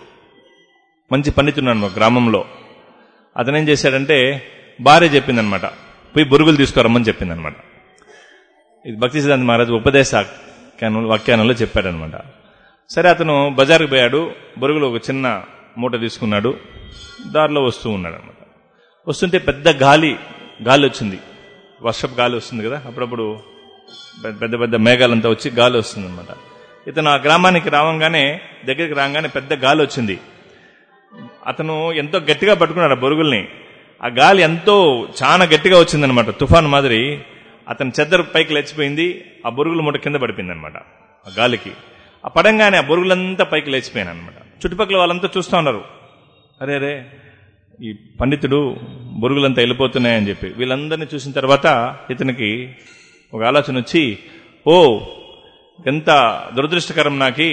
మంచి పండితుడు అన్నమాట గ్రామంలో అతను ఏం చేశాడంటే భార్య చెప్పిందనమాట పోయి బొరుగులు తీసుకురమ్మని చెప్పిందనమాట ఇది భక్తి సిద్ధాంత మహారాజ్ ఉపదేశ వ్యాఖ్యానం- వ్యాఖ్యానంలో చెప్పాడనమాట సరే అతను బజార్కి పోయాడు బొరుగులు ఒక చిన్న మూట తీసుకున్నాడు దారిలో వస్తూ ఉన్నాడు అనమాట వస్తుంటే పెద్ద గాలి గాలి వచ్చింది వర్షపు గాలి వస్తుంది కదా అప్పుడప్పుడు పెద్ద పెద్ద పెద్ద మేఘాలంతా వచ్చి గాలి వస్తుంది అనమాట ఇతను ఆ గ్రామానికి రావంగానే దగ్గరికి రాగానే పెద్ద గాలి వచ్చింది అతను ఎంతో గట్టిగా పట్టుకున్నాడు ఆ బొరుగుల్ని ఆ గాలి ఎంతో చాలా గట్టిగా వచ్చిందనమాట తుఫాన్ మాదిరి అతని చెద్దరు పైకి లేచిపోయింది ఆ బొరుగుల మూట కింద పడిపోయింది అనమాట ఆ గాలికి ఆ పడంగానే ఆ బొరుగులంతా పైకి లేచిపోయాను అనమాట చుట్టుపక్కల వాళ్ళంతా చూస్తూ ఉన్నారు అరే అరే ఈ పండితుడు బొరుగులంతా వెళ్ళిపోతున్నాయని చెప్పి వీళ్ళందరినీ చూసిన తర్వాత ఇతనికి ఒక ఆలోచన వచ్చి ఓ ఎంత దురదృష్టకరం నాకి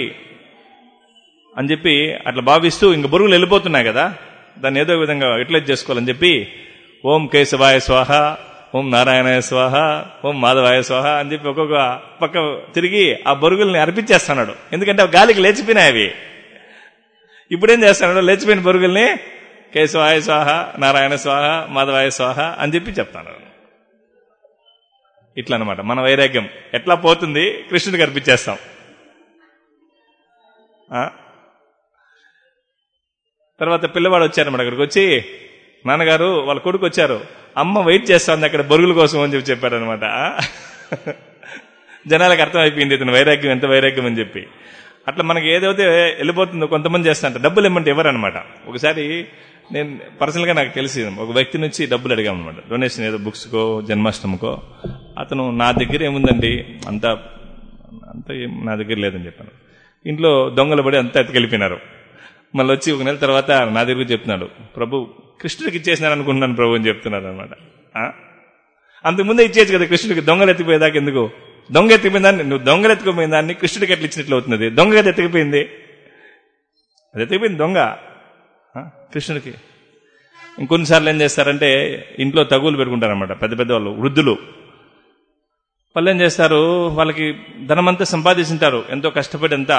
అని చెప్పి అట్లా భావిస్తూ ఇంక బొరుగులు వెళ్ళిపోతున్నాయి కదా దాన్ని ఏదో విధంగా యూటిలైజ్ చేసుకోవాలని చెప్పి ఓం కేశవాయ స్వాహ ఓం నారాయణాయ స్వాహ ఓం మాధవాయ స్వాహ అని చెప్పి ఒక్కొక్క పక్క తిరిగి ఆ బొరుగుల్ని అర్పించేస్తున్నాడు ఎందుకంటే అవి గాలికి లేచిపోయినాయి అవి ఇప్పుడేం చేస్తున్నాడు లేచిపోయిన బొరుగుల్ని కేశవాయ స్వాహ నారాయణ స్వాహ మాధవాయ స్వాహ అని చెప్పి చెప్తాను ఇట్లా అనమాట మన వైరాగ్యం ఎట్లా పోతుంది కృష్ణుడికి అర్పించేస్తాం ఆ? తర్వాత పిల్లవాడు వచ్చారన్నమాట అక్కడికి వచ్చి నాన్నగారు వాళ్ళ కొడుకు వచ్చారు అమ్మ వెయిట్ చేస్తుంది అక్కడ బొరుగుల కోసం అని చెప్పి చెప్పారనమాట జనాలకు అర్థమైపోయింది ఇతను వైరాగ్యం ఎంత వైరాగ్యం అని చెప్పి అట్లా మనకి ఏదైతే వెళ్ళిపోతుందో కొంతమంది చేస్తాంట డబ్బులు ఇమ్మంటే ఎవరనమాట ఒకసారి నేను పర్సనల్ గా నాకు తెలిసి ఒక వ్యక్తి నుంచి డబ్బులు అడిగాం అనమాట డొనేషన్ ఏదో బుక్స్కో జన్మాష్టమికో అతను నా దగ్గర ఏముందండి అంత అంత ఏం నా దగ్గర లేదని చెప్పాను ఇంట్లో దొంగలు పడి అంతా ఎత్తుకెళ్ళిపోయినారు మళ్ళీ వచ్చి ఒక నెల తర్వాత నా దగ్గర చెప్తున్నాడు ప్రభు కృష్ణుడికి ఇచ్చేసినాను అనుకుంటున్నాను ప్రభు అని చెప్తున్నాడు అనమాట అంతకుముందే ఇచ్చేయచ్చు కదా కృష్ణుడికి దొంగలు ఎత్తిపోయేదాకా ఎందుకు దొంగ ఎత్తిపోయిన దాన్ని నువ్వు దొంగలు ఎత్తుకుపోయిన దాన్ని కృష్ణుడికి ఎట్లా ఇచ్చినట్లు అవుతుంది దొంగ కదా ఎత్తుకుపోయింది అది ఎత్తుకుపోయింది దొంగ ఆ? కృష్ణుడికి ఇంకొన్నిసార్లు ఏం చేస్తారంటే ఇంట్లో తగులు పెట్టుకుంటారనమాట పెద్ద పెద్ద వాళ్ళు వృద్ధులు వాళ్ళు ఏం చేస్తారు వాళ్ళకి ధనమంతా సంపాదించుంటారు ఎంతో కష్టపడి అంతా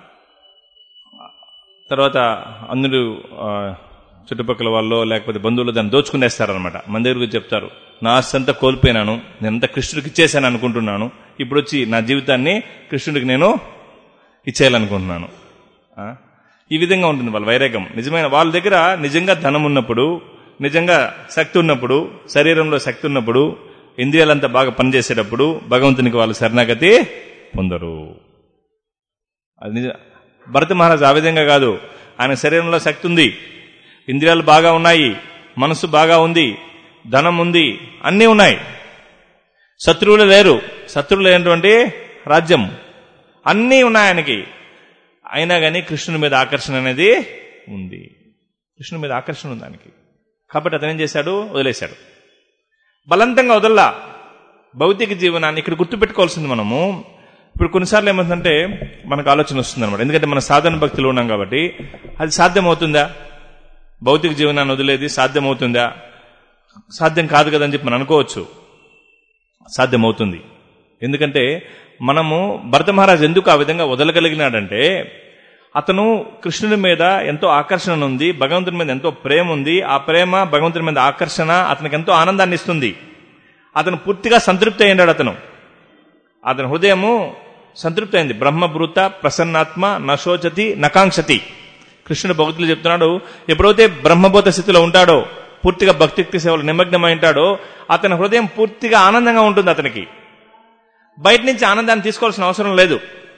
తర్వాత అందరూ ఆ, చుట్టుపక్కల వాళ్ళు లేకపోతే బంధువులు దాన్ని దోచుకునేస్తారనమాట మన దగ్గరకు చెప్తారు నా ఆస్తి అంతా కోల్పోయినాను నేనంతా కృష్ణుడికి ఇచ్చేసాను అనుకుంటున్నాను ఇప్పుడు వచ్చి నా జీవితాన్ని కృష్ణుడికి నేను ఇచ్చేయాలనుకుంటున్నాను ఆ? ఈ విధంగా ఉంటుంది వాళ్ళ వైరాగ్యం నిజమైన వాళ్ళ దగ్గర నిజంగా ధనం ఉన్నప్పుడు నిజంగా శక్తి ఉన్నప్పుడు శరీరంలో శక్తి ఉన్నప్పుడు ఇంద్రియాలంతా బాగా పనిచేసేటప్పుడు భగవంతునికి వాళ్ళు శరణాగతి పొందరు అది నిజ భరత మహారాజు ఆ విధంగా కాదు ఆయన శరీరంలో శక్తి ఉంది ఇంద్రియాలు బాగా ఉన్నాయి మనసు బాగా ఉంది ధనం ఉంది అన్నీ ఉన్నాయి శత్రువులు లేరు శత్రువులు ఏంటంటే రాజ్యం అన్నీ ఉన్నాయి ఆయనకి అయినా కానీ కృష్ణుని మీద ఆకర్షణ అనేది ఉంది కృష్ణుడి మీద ఆకర్షణ ఉంది దానికి కాబట్టి అతను ఏం చేశాడు వదిలేశాడు బలవంతంగా వదల్లా భౌతిక జీవనాన్ని ఇక్కడ గుర్తుపెట్టుకోవాల్సింది మనము ఇప్పుడు కొన్నిసార్లు ఏమవుతుందంటే మనకు ఆలోచన వస్తుంది అనమాట ఎందుకంటే మన సాధన భక్తులు ఉన్నాం కాబట్టి అది సాధ్యమవుతుందా భౌతిక జీవనాన్ని వదిలేది సాధ్యమవుతుందా సాధ్యం కాదు కదని చెప్పి మనం అనుకోవచ్చు సాధ్యమవుతుంది ఎందుకంటే మనము భరత మహారాజ్ ఎందుకు ఆ విధంగా వదలగలిగినాడంటే అతను కృష్ణుడి మీద ఎంతో ఆకర్షణ ఉంది భగవంతుడి మీద ఎంతో ప్రేమ ఉంది ఆ ప్రేమ భగవంతుడి మీద ఆకర్షణ అతనికి ఎంతో ఆనందాన్ని ఇస్తుంది అతను పూర్తిగా సంతృప్తి అయ్యాడు అతను అతని హృదయము సంతృప్తి అయింది బ్రహ్మభృత ప్రసన్నాత్మ నశోచతి నకాంక్షతి కృష్ణుడు భక్తులు చెప్తున్నాడు ఎప్పుడైతే బ్రహ్మభూత స్థితిలో ఉంటాడో పూర్తిగా భక్తిక్తి సేవలు నిమగ్నమై ఉంటాడో అతని హృదయం పూర్తిగా ఆనందంగా ఉంటుంది అతనికి బయట నుంచి ఆనందాన్ని తీసుకోవాల్సిన అవసరం లేదు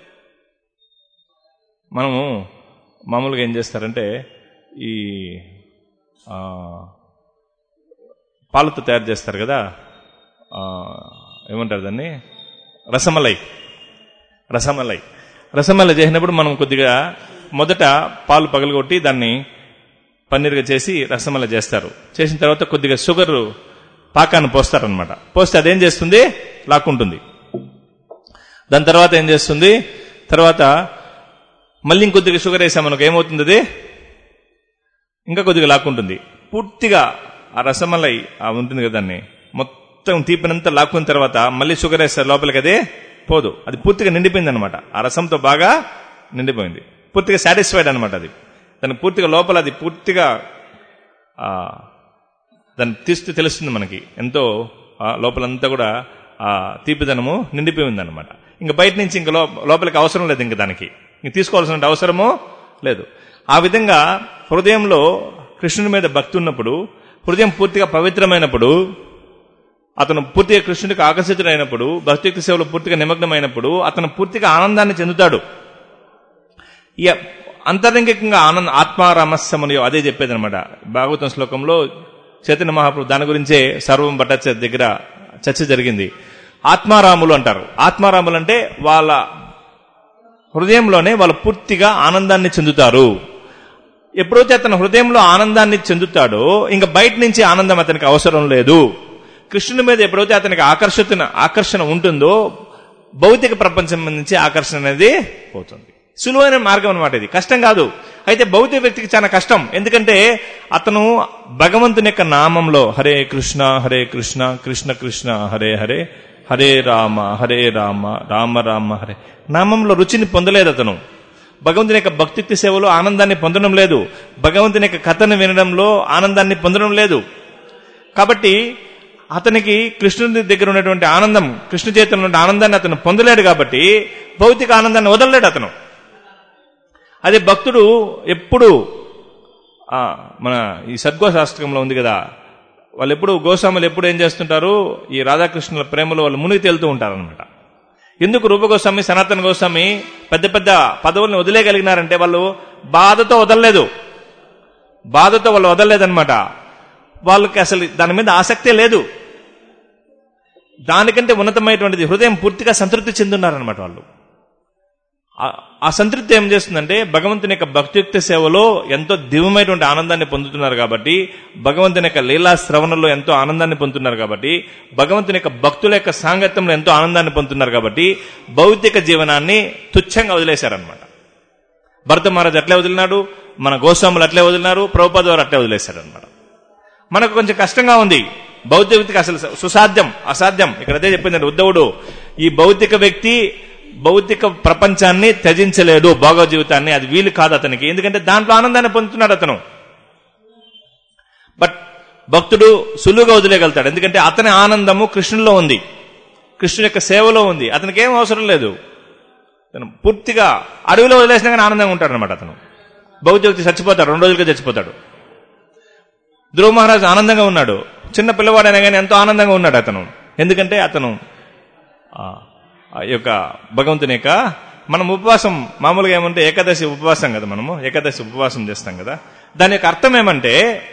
మనము మామూలుగా ఏం చేస్తారంటే ఈ ఆ, పాలతో తయారు చేస్తారు కదా ఆ, ఏమంటారు దాన్ని రసమలై రసమలై రసమలై చేసినప్పుడు మనం కొద్దిగా మొదట పాలు పగలగొట్టి దాన్ని పన్నీర్గా చేసి రసమలై చేస్తారు చేసిన తర్వాత కొద్దిగా షుగర్ పాకాన్ని పోస్తారనమాట పోస్తే అదేం చేస్తుంది లాక్కుంటుంది దాని తర్వాత ఏం చేస్తుంది తర్వాత మళ్ళీ ఇంకొద్దిగా షుగర్ వేసామనుకో ఏమవుతుంది అది ఇంకా కొద్దిగా లాక్కుంటుంది పూర్తిగా ఆ రసమలై ఆ ఉంటుంది కదా దాన్ని మొత్తం తీపినంతా లాక్కున్న తర్వాత మళ్ళీ షుగర్ వేస్తారు లోపలికి అదే పోదు అది పూర్తిగా నిండిపోయింది అనమాట ఆ రసంతో బాగా నిండిపోయింది పూర్తిగా సాటిస్ఫైడ్ అనమాట అది దాన్ని పూర్తిగా లోపల అది పూర్తిగా ఆ, దాన్ని తీస్తే తెలుస్తుంది మనకి ఎంతో ఆ, లోపలంతా కూడా ఆ తీపిదనము నిండిపోయింది అనమాట ఇంకా బయట నుంచి ఇంకా లో- లోపలికి అవసరం లేదు ఇంకా దానికి ఇంక తీసుకోవాల్సిన అవసరము లేదు ఆ విధంగా హృదయంలో కృష్ణుని మీద భక్తి ఉన్నప్పుడు హృదయం పూర్తిగా పవిత్రమైనప్పుడు అతను పూర్తిగా కృష్ణుడికి ఆకర్షితుడైనప్పుడు భక్తియుక్త సేవలో పూర్తిగా నిమగ్నమైనప్పుడు అతను పూర్తిగా ఆనందాన్ని చెందుతాడు ఇక అంతరంగికంగా ఆనంద ఆత్మారామస్యమునియో అదే చెప్పేది అనమాట భాగవతం శ్లోకంలో చైతన్య మహాప్రభు దాని గురించే సర్వం భట్టాచార్య దగ్గర చర్చ జరిగింది ఆత్మారాములు అంటారు ఆత్మారాములు అంటే వాళ్ళ హృదయంలోనే వాళ్ళు పూర్తిగా ఆనందాన్ని చెందుతారు ఎప్పుడైతే అతని హృదయంలో ఆనందాన్ని చెందుతాడో ఇంకా బయట నుంచి ఆనందం అతనికి అవసరం లేదు కృష్ణుని మీద ఎప్పుడైతే అతనికి ఆకర్షణ ఆకర్షణ ఉంటుందో భౌతిక ప్రపంచం నుంచి ఆకర్షణ అనేది పోతుంది సులువైన మార్గం అనమాట ఇది కష్టం కాదు అయితే భౌతిక వ్యక్తికి చాలా కష్టం ఎందుకంటే అతను భగవంతుని యొక్క నామంలో హరే కృష్ణ హరే కృష్ణ కృష్ణ కృష్ణ హరే హరే హరే రామ హరే రామ రామ రామ హరే నామంలో రుచిని పొందలేదు అతను భగవంతుని యొక్క భక్తిక్తి సేవలో ఆనందాన్ని పొందడం లేదు భగవంతుని యొక్క కథను వినడంలో ఆనందాన్ని పొందడం లేదు కాబట్టి అతనికి కృష్ణుని దగ్గర ఉన్నటువంటి ఆనందం కృష్ణ చేతుల్లో ఉన్న ఆనందాన్ని అతను పొందలేడు కాబట్టి భౌతిక ఆనందాన్ని వదలలేడు అతను అదే భక్తుడు ఎప్పుడు ఆ, మన ఈ సద్గోశాస్త్రంలో ఉంది కదా వాళ్ళు ఎప్పుడు గోస్వాములు ఎప్పుడు ఏం చేస్తుంటారు ఈ రాధాకృష్ణుల ప్రేమలో వాళ్ళు మునిగి తేలుతూ ఉంటారనమాట ఎందుకు రూప గోస్వామి సనాతన గోస్వామి పెద్ద పెద్ద పదవుల్ని వదిలేయగలిగినారంటే వాళ్ళు బాధతో వదలలేదు బాధతో వాళ్ళు వదలలేదనమాట వాళ్ళకి అసలు దాని మీద ఆసక్తే లేదు దానికంటే ఉన్నతమైనటువంటిది హృదయం పూర్తిగా సంతృప్తి చెందున్నారనమాట వాళ్ళు ఆ- ఆ సంతృప్తి ఏం చేస్తుందంటే భగవంతుని యొక్క భక్తియుక్త సేవలో ఎంతో దివ్యమైనటువంటి ఆనందాన్ని పొందుతున్నారు కాబట్టి భగవంతుని యొక్క లీలా శ్రవణంలో ఎంతో ఆనందాన్ని పొందుతున్నారు కాబట్టి భగవంతుని యొక్క భక్తుల యొక్క సాంగత్యంలో ఎంతో ఆనందాన్ని పొందుతున్నారు కాబట్టి భౌతిక జీవనాన్ని తుచ్చంగా వదిలేశారనమాట భరత మహారాజ్ అట్లే వదిలినాడు మన గోస్వాములు అట్లే వదిలినారు ప్రభుపాద వారు అట్లే వదిలేశారనమాట మనకు కొంచెం కష్టంగా ఉంది భౌతిక వ్యక్తికి అసలు సుసాధ్యం అసాధ్యం ఇక్కడ అదే చెప్పిందండి ఉద్ధవుడు ఈ భౌతిక వ్యక్తి భౌతిక ప్రపంచాన్ని త్యజించలేడు భోగ జీవితాన్ని అది వీలు కాదు అతనికి ఎందుకంటే దాంట్లో ఆనందాన్ని పొందుతున్నాడు అతను బట్ భక్తుడు సులువుగా వదిలేయగలుగుతాడు ఎందుకంటే అతని ఆనందము కృష్ణుల్లో ఉంది కృష్ణుని యొక్క సేవలో ఉంది అతనికి ఏం అవసరం లేదు అతను పూర్తిగా అడవిలో వదిలేసినా కానీ ఆనందంగా ఉంటాడు అనమాట అతను భౌతిక వ్యక్తి చచ్చిపోతాడు రెండు రోజులుగా చచ్చిపోతాడు ధ్రువ మహారాజు ఆనందంగా ఉన్నాడు చిన్న పిల్లవాడైనా కానీ ఎంతో ఆనందంగా ఉన్నాడు అతను ఎందుకంటే అతను ఆ, ఆ యొక్క భగవంతుని యొక్క మనం ఉపవాసం మామూలుగా ఏమంటే ఏకాదశి ఉపవాసం కదా మనము ఏకాదశి ఉపవాసం చేస్తాం కదా దాని యొక్క అర్థం ఏమంటే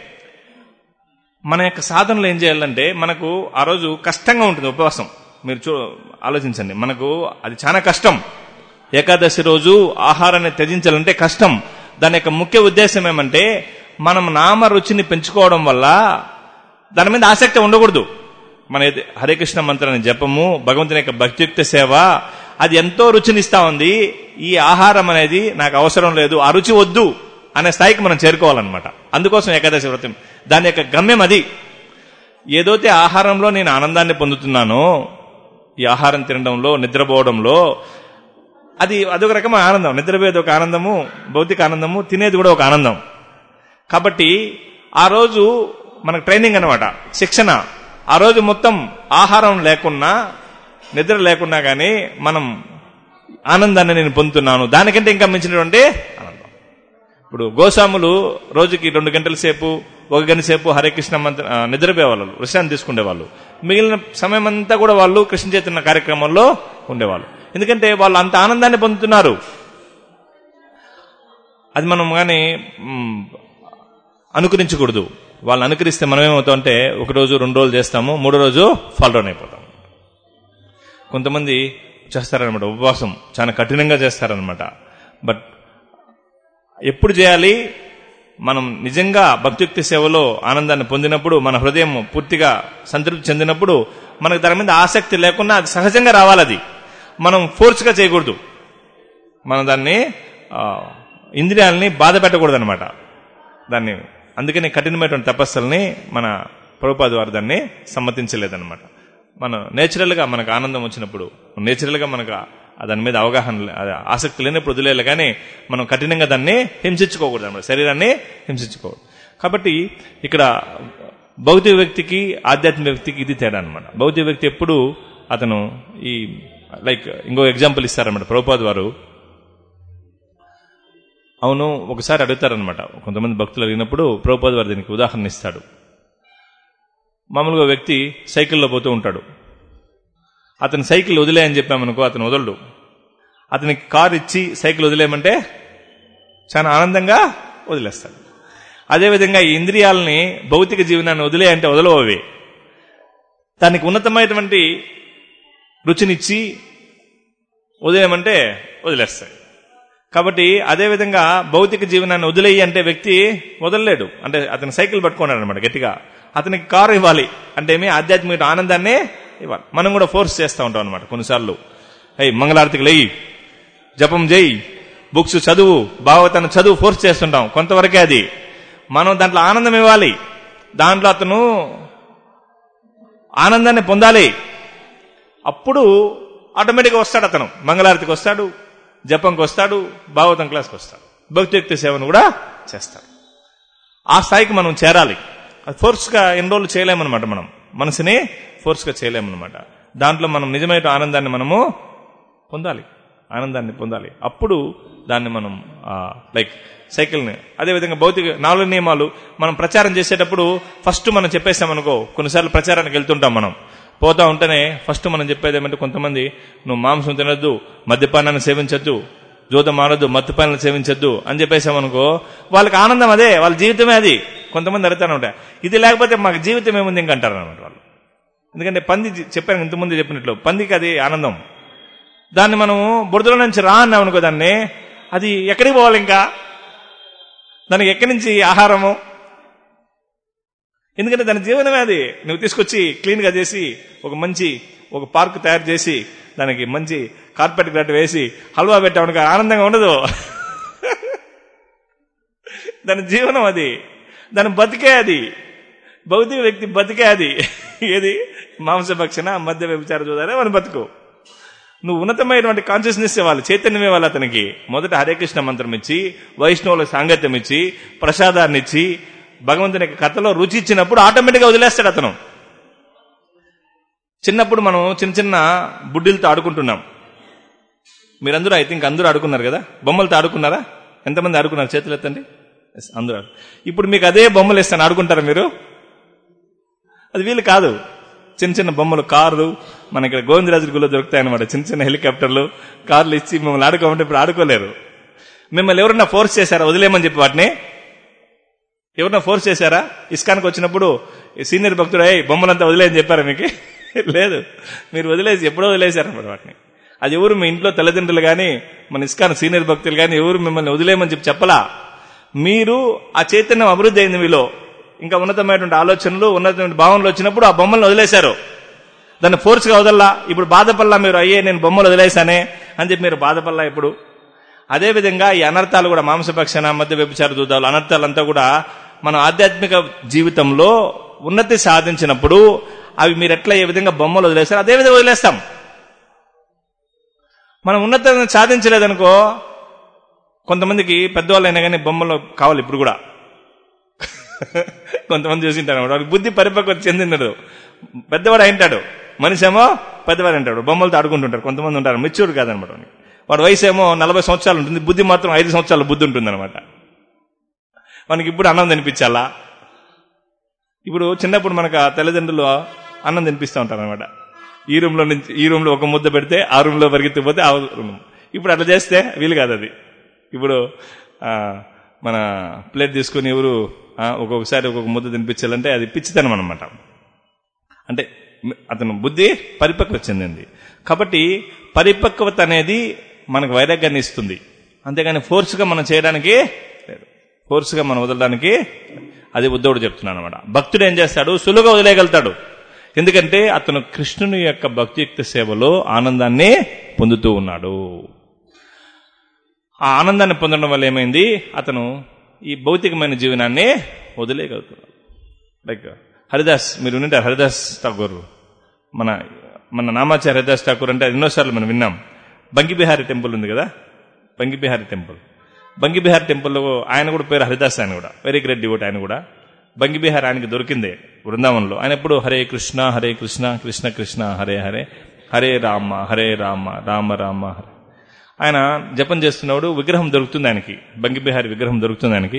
మన యొక్క సాధనలు ఏం చేయాలంటే మనకు ఆ రోజు కష్టంగా ఉంటుంది ఉపవాసం మీరు చూ ఆలోచించండి మనకు అది చాలా కష్టం ఏకాదశి రోజు ఆహారాన్ని త్యజించాలంటే కష్టం దాని యొక్క ముఖ్య ఉద్దేశం ఏమంటే మనం నామ రుచిని పెంచుకోవడం వల్ల దాని మీద ఆసక్తి ఉండకూడదు మన ఇది హరే కృష్ణ మంత్రాన్ని జపము భగవంతుని యొక్క భక్తియుక్త సేవ అది ఎంతో రుచినిస్తా ఉంది ఈ ఆహారం అనేది నాకు అవసరం లేదు ఆ రుచి వద్దు అనే స్థాయికి మనం చేరుకోవాలన్నమాట అందుకోసం ఏకాదశి వ్రతం దాని యొక్క గమ్యం అది ఏదైతే ఆహారంలో నేను ఆనందాన్ని పొందుతున్నానో ఈ ఆహారం తినడంలో నిద్రపోవడంలో అది అదొక రకమైన ఆనందం నిద్రపోయేది ఒక ఆనందము భౌతిక ఆనందము తినేది కూడా ఒక ఆనందం కాబట్టి ఆ రోజు మనకు ట్రైనింగ్ అనమాట శిక్షణ ఆ రోజు మొత్తం ఆహారం లేకున్నా నిద్ర లేకున్నా కానీ మనం ఆనందాన్ని నేను పొందుతున్నాను దానికంటే ఇంకా మించినటువంటి ఆనందం ఇప్పుడు గోస్వాములు రోజుకి రెండు గంటల సేపు ఒక గంట సేపు హరే కృష్ణ మంత్ర ఆ, నిద్రపోయేవాళ్ళు విశ్రాంతి తీసుకునేవాళ్ళు మిగిలిన సమయం అంతా కూడా వాళ్ళు కృష్ణ చైతన్య కార్యక్రమంలో ఉండేవాళ్ళు ఎందుకంటే వాళ్ళు అంత ఆనందాన్ని పొందుతున్నారు అది మనం కానీ మ్, అనుకరించకూడదు వాళ్ళని అనుకరిస్తే మనం ఏమవుతాం అంటే ఒక రోజు రెండు రోజులు చేస్తాము మూడో రోజు ఫాల్ డౌన్ అయిపోతాం కొంతమంది చేస్తారనమాట ఉపవాసం చాలా కఠినంగా చేస్తారనమాట బట్ ఎప్పుడు చేయాలి మనం నిజంగా భక్తియుక్తి సేవలో ఆనందాన్ని పొందినప్పుడు మన హృదయం పూర్తిగా సంతృప్తి చెందినప్పుడు మనకు దాని మీద ఆసక్తి లేకుండా అది సహజంగా రావాలి అది మనం ఫోర్స్గా చేయకూడదు మనం దాన్ని ఆ, ఇంద్రియాలని బాధ పెట్టకూడదు అనమాట దాన్ని అందుకని కఠినమైనటువంటి తపస్సుల్ని మన ప్రభుపాద వారు దాన్ని సమ్మతించలేదన్నమాట మనం నేచురల్గా మనకు ఆనందం వచ్చినప్పుడు నేచురల్గా మనకు ఆ దాని మీద అవగాహన లే- ఆ ఆసక్తి లేనప్పుడు వదిలేయాలి కానీ మనం కఠినంగా దాన్ని హింసించుకోకూడదు అనమాట శరీరాన్ని హింసించుకోకూడదు కాబట్టి ఇక్కడ భౌతిక వ్యక్తికి ఆధ్యాత్మిక వ్యక్తికి ఇది తేడా అనమాట భౌతిక వ్యక్తి ఎప్పుడు అతను ఈ లైక్ ఇంకో ఎగ్జాంపుల్ ఇస్తారన్నమాట ప్రభుపాద్ వారు అవును ఒకసారి అడుగుతారనమాట కొంతమంది భక్తులు అడిగినప్పుడు ప్రభుపాద్ వారు దీనికి ఉదాహరణ ఇస్తాడు మామూలుగా వ్యక్తి సైకిల్లో పోతూ ఉంటాడు అతని సైకిల్ వదిలే అని చెప్పామనుకో అతను వదలడు అతనికి కారు ఇచ్చి సైకిల్ వదిలేయమంటే చాలా ఆనందంగా వదిలేస్తాడు అదేవిధంగా ఈ ఇంద్రియాలని భౌతిక జీవనాన్ని వదిలే అంటే వదలవు అవి దానికి ఉన్నతమైనటువంటి రుచినిచ్చి వదిలేయమంటే వదిలేస్తాయి కాబట్టి అదేవిధంగా భౌతిక జీవనాన్ని వదిలేయి అంటే వ్యక్తి వదలలేడు అంటే అతను సైకిల్ పట్టుకున్నాడు అనమాట గట్టిగా అతనికి కారు ఇవ్వాలి అంటే ఏమి ఆధ్యాత్మిక ఆనందాన్ని ఇవ్వాలి మనం కూడా ఫోర్స్ చేస్తూ ఉంటాం అనమాట కొన్నిసార్లు అయ్యి మంగళారతికి లేయి జపం చేయి బుక్స్ చదువు భాగవతాన్ని చదువు ఫోర్స్ చేస్తుంటాం కొంతవరకే అది మనం దాంట్లో ఆనందం ఇవ్వాలి దాంట్లో అతను ఆనందాన్ని పొందాలి అప్పుడు ఆటోమేటిక్గా వస్తాడు అతను మంగళారతికి వస్తాడు జపంకి వస్తాడు భాగవతం క్లాస్కి వస్తాడు భక్తియుక్త సేవను కూడా చేస్తాడు ఆ స్థాయికి మనం చేరాలి అది ఫోర్స్గా ఎన్ని రోజులు చేయలేమన్నమాట మనం మనసుని ఫోర్స్గా చేయలేమన్నమాట దాంట్లో మనం నిజమైన ఆనందాన్ని మనము పొందాలి ఆనందాన్ని పొందాలి అప్పుడు దాన్ని మనం లైక్ సైకిల్ని అదేవిధంగా భౌతిక నాలుగు నియమాలు మనం ప్రచారం చేసేటప్పుడు ఫస్ట్ మనం చెప్పేసామనుకో కొన్నిసార్లు ప్రచారానికి వెళ్తుంటాం మనం పోతా ఉంటేనే ఫస్ట్ మనం చెప్పేది ఏమంటే కొంతమంది నువ్వు మాంసం తినొద్దు మద్యపానాన్ని సేవించొద్దు జోదం ఆడొద్దు మత్తుపానాలు సేవించొద్దు అని చెప్పేసామనుకో వాళ్ళకి ఆనందం అదే వాళ్ళ జీవితమే అది కొంతమంది అడుగుతానే ఉంటాయి ఇది లేకపోతే మాకు జీవితం ఏముంది ఇంకంటారు అనమాట వాళ్ళు ఎందుకంటే పంది జీ- చెప్పాను ఇంతకుముందు చెప్పినట్లు పందికి అది ఆనందం దాన్ని మనం బురదలో నుంచి రా అన్నాం అనుకో దాన్ని అది ఎక్కడికి పోవాలి ఇంకా దానికి ఎక్కడి నుంచి ఆహారము ఎందుకంటే దాని జీవనమే అది నువ్వు తీసుకొచ్చి క్లీన్గా చేసి ఒక మంచి ఒక పార్క్ తయారు చేసి దానికి మంచి కార్పెట్ గట్టు వేసి హల్వా పెట్టామనుకో ఆనందంగా ఉండదు దాని జీవనం అది దాని బతికే అది భౌతిక వ్యక్తి బతికే అది ఏది మాంసభక్షణ మధ్య వ్యభిచార చూడాలి మన బతుకు నువ్వు ఉన్నతమైనటువంటి కాన్షియస్నెస్ ఇవ్వాలి చైతన్యం ఇవ్వాలి అతనికి మొదట హరే కృష్ణ మంత్రం ఇచ్చి వైష్ణవుల సాంగత్యం ఇచ్చి ప్రసాదాన్ని ఇచ్చి భగవంతుని యొక్క కథలో రుచి ఇచ్చినప్పుడు ఆటోమేటిక్గా వదిలేస్తాడు అతను చిన్నప్పుడు మనం చిన్న చిన్న బుడ్డిలతో ఆడుకుంటున్నాం మీరందరూ ఐ థింక్ అందరూ ఆడుకున్నారు కదా బొమ్మలతో ఆడుకున్నారా ఎంతమంది ఆడుకున్నారు చేతులు ఎత్తండి Yes, అందరూ ఆడు- ఇప్పుడు మీకు అదే బొమ్మలు ఇస్తాను ఆడుకుంటారా మీరు అది వీలు కాదు చిన్న చిన్న బొమ్మలు కార్లు మన ఇక్కడ గోవిందరాజు గుళ్ళో దొరుకుతాయి అనమాట చిన్న చిన్న హెలికాప్టర్లు కార్లు ఇచ్చి మిమ్మల్ని ఆడుకోమంటే ఇప్పుడు ఆడుకోలేరు మిమ్మల్ని ఎవరన్నా ఫోర్స్ చేశారా వదిలేమని చెప్పి వాటిని ఎవరన్నా ఫోర్స్ చేశారా ఇస్కాన్కి వచ్చినప్పుడు ఈ సీనియర్ భక్తుడు అయ్యి బొమ్మలంతా వదిలేయని చెప్పారా మీకు లేదు మీరు వదిలేసి ఎప్పుడో వదిలేశారన్నమాట వాటిని అది ఎవరు మీ ఇంట్లో తల్లిదండ్రులు కానీ మన ఇస్కాన్ సీనియర్ భక్తులు కానీ ఎవరు మిమ్మల్ని వదిలేయమని చెప్పి చెప్పలా మీరు ఆ చైతన్యం అభివృద్ధి అయింది మీలో ఇంకా ఉన్నతమైనటువంటి ఆలోచనలు ఉన్నతమైన భావనలు వచ్చినప్పుడు ఆ బొమ్మలను వదిలేశారు దాన్ని ఫోర్స్గా వదల్లా ఇప్పుడు బాధపడలా మీరు అయ్యే నేను బొమ్మలు వదిలేశానే అని చెప్పి మీరు బాధపడలా ఇప్పుడు అదేవిధంగా ఈ అనర్థాలు కూడా మాంసభక్షణ మధ్య వ్యభిచార దూతాలు అనర్థాలంతా కూడా మన ఆధ్యాత్మిక జీవితంలో ఉన్నతి సాధించినప్పుడు అవి మీరు ఎట్లా ఏ విధంగా బొమ్మలు వదిలేస్తారు అదే విధంగా వదిలేస్తాం మనం ఉన్నత సాధించలేదనుకో కొంతమందికి పెద్దవాళ్ళు అయినా కానీ బొమ్మలు కావాలి ఇప్పుడు కూడా కొంతమంది చూసింటారు అన్నమాట. వాడికి బుద్ధి పరిపక్వత చెందినడు పెద్దవాడు అయింటాడు మనిషి ఏమో పెద్దవాడు అంటాడు బొమ్మలతో ఆడుకుంటుంటారు కొంతమంది ఉంటారు మెచ్యూర్ కాదనమాట వాడికి. వాడి వయసు ఏమో నలభై సంవత్సరాలు ఉంటుంది బుద్ధి మాత్రం ఐదు సంవత్సరాల బుద్ధి ఉంటుంది అనమాట మనకి ఇప్పుడు అన్నం తినిపించాలా ఇప్పుడు చిన్నప్పుడు మనకు ఆ తల్లిదండ్రులు అన్నం తినిపిస్తూ ఉంటారు అనమాట ఈ రూమ్ లో నుంచి ఈ రూమ్ లో ఒక ముద్ద పెడితే ఆ రూమ్ లో పరిగెత్తిపోతే ఆ రూమ్ ఇప్పుడు అట్లా చేస్తే వీలు కాదు అది ఇప్పుడు ఆ, మన ప్లేట్ తీసుకుని ఎవరు ఆ, ఒక్కొక్కసారి ఒక్కొక్క ముద్ద తినిపించాలంటే అది పిచ్చితనం అనమాట అంటే అతను బుద్ధి పరిపక్వత చెందింది కాబట్టి పరిపక్వత అనేది మనకు వైరాగ్యాన్ని ఇస్తుంది అంతేగాని ఫోర్స్గా మనం చేయడానికి లేదు ఫోర్స్గా మనం వదలడానికి అది ఉద్ధవుడు చెప్తున్నాను అనమాట భక్తుడు ఏం చేస్తాడు సులువుగా వదిలేయగలుగుతాడు ఎందుకంటే అతను కృష్ణుని యొక్క భక్తియుక్త సేవలో ఆనందాన్ని పొందుతూ ఉన్నాడు ఆ ఆనందాన్ని పొందడం వల్ల ఏమైంది అతను ఈ భౌతికమైన జీవనాన్ని వదిలేయగలుగుతున్నాడు లైక్ హరిదాస్ మీరు వింటారు హరిదాస్ ఠాకూర్ మన మన నామాచార్య హరిదాస్ ఠాకూర్ అంటే అది ఎన్నోసార్లు మనం విన్నాం బంగిబిహారీ టెంపుల్ ఉంది కదా బంగిబిహారీ టెంపుల్ బంగిబిహారీ టెంపుల్లో ఆయన కూడా పేరు హరిదాస్ ఆయన కూడా వెరీ గ్రేట్ డివోట్ ఆయన కూడా బంగిబిహార్ ఆయనకి దొరికిందే బృందావనంలో ఆయన ఎప్పుడు హరే కృష్ణ హరే కృష్ణ కృష్ణ కృష్ణ హరే హరే హరే రామ హరే రామ రామ రామ హరే ఆయన జపం చేస్తున్నప్పుడు విగ్రహం దొరుకుతుంది ఆయనకి బంగిబిహారీ విగ్రహం దొరుకుతుంది ఆయనకి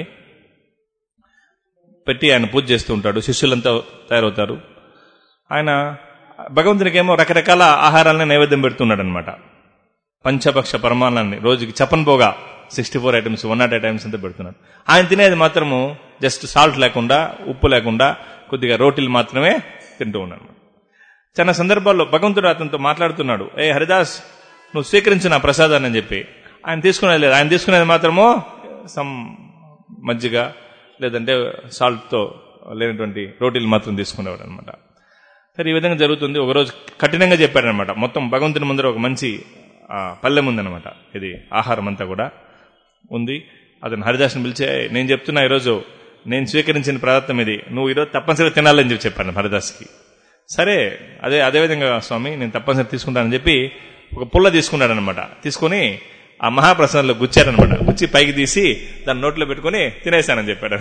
పెట్టి ఆయన పూజ చేస్తూ ఉంటాడు శిష్యులంతా తయారవుతారు ఆయన భగవంతునికి ఏమో రకరకాల ఆహారాలని నైవేద్యం పెడుతున్నాడు అనమాట పంచపక్ష పరమాన్నాన్ని రోజుకి చపన్ పోగా sixty four items one not items అంతా పెడుతున్నాడు ఆయన తినేది మాత్రము జస్ట్ సాల్ట్ లేకుండా ఉప్పు లేకుండా కొద్దిగా రోటీలు మాత్రమే తింటూ ఉన్నాడు చాలా సందర్భాల్లో భగవంతుడు అతనితో మాట్లాడుతున్నాడు ఏ హరిదాస్ నువ్వు స్వీకరించు నా ప్రసాదాన్ని అని చెప్పి ఆయన తీసుకునేది లేదు ఆయన తీసుకునేది మాత్రము సమ్ మజ్జిగ లేదంటే సాల్ట్తో లేనటువంటి రోటీలు మాత్రం తీసుకునేవాడు అనమాట సరే ఈ విధంగా జరుగుతుంది ఒకరోజు కఠినంగా చెప్పాడనమాట మొత్తం భగవంతుని ముందర ఒక మంచి ఆ, పల్లెం ఉందన్నమాట ఇది ఆహారం అంతా కూడా ఉంది అతను హరిదాస్ని పిలిచే నేను చెప్తున్నా ఈరోజు నేను స్వీకరించిన పదార్థం ఇది నువ్వు ఈరోజు తప్పనిసరిగా తినాలని చెప్పి చెప్పాను హరిదాస్కి సరే అదే అదే విధంగా స్వామి నేను తప్పనిసరి తీసుకుంటానని చెప్పి ఒక పుల్ల తీసుకున్నాడు అనమాట తీసుకుని ఆ మహాప్రసాదంలో గుచ్చారనమాట గుచ్చి పైకి తీసి దాన్ని నోట్లో పెట్టుకుని తినేశానని చెప్పాడు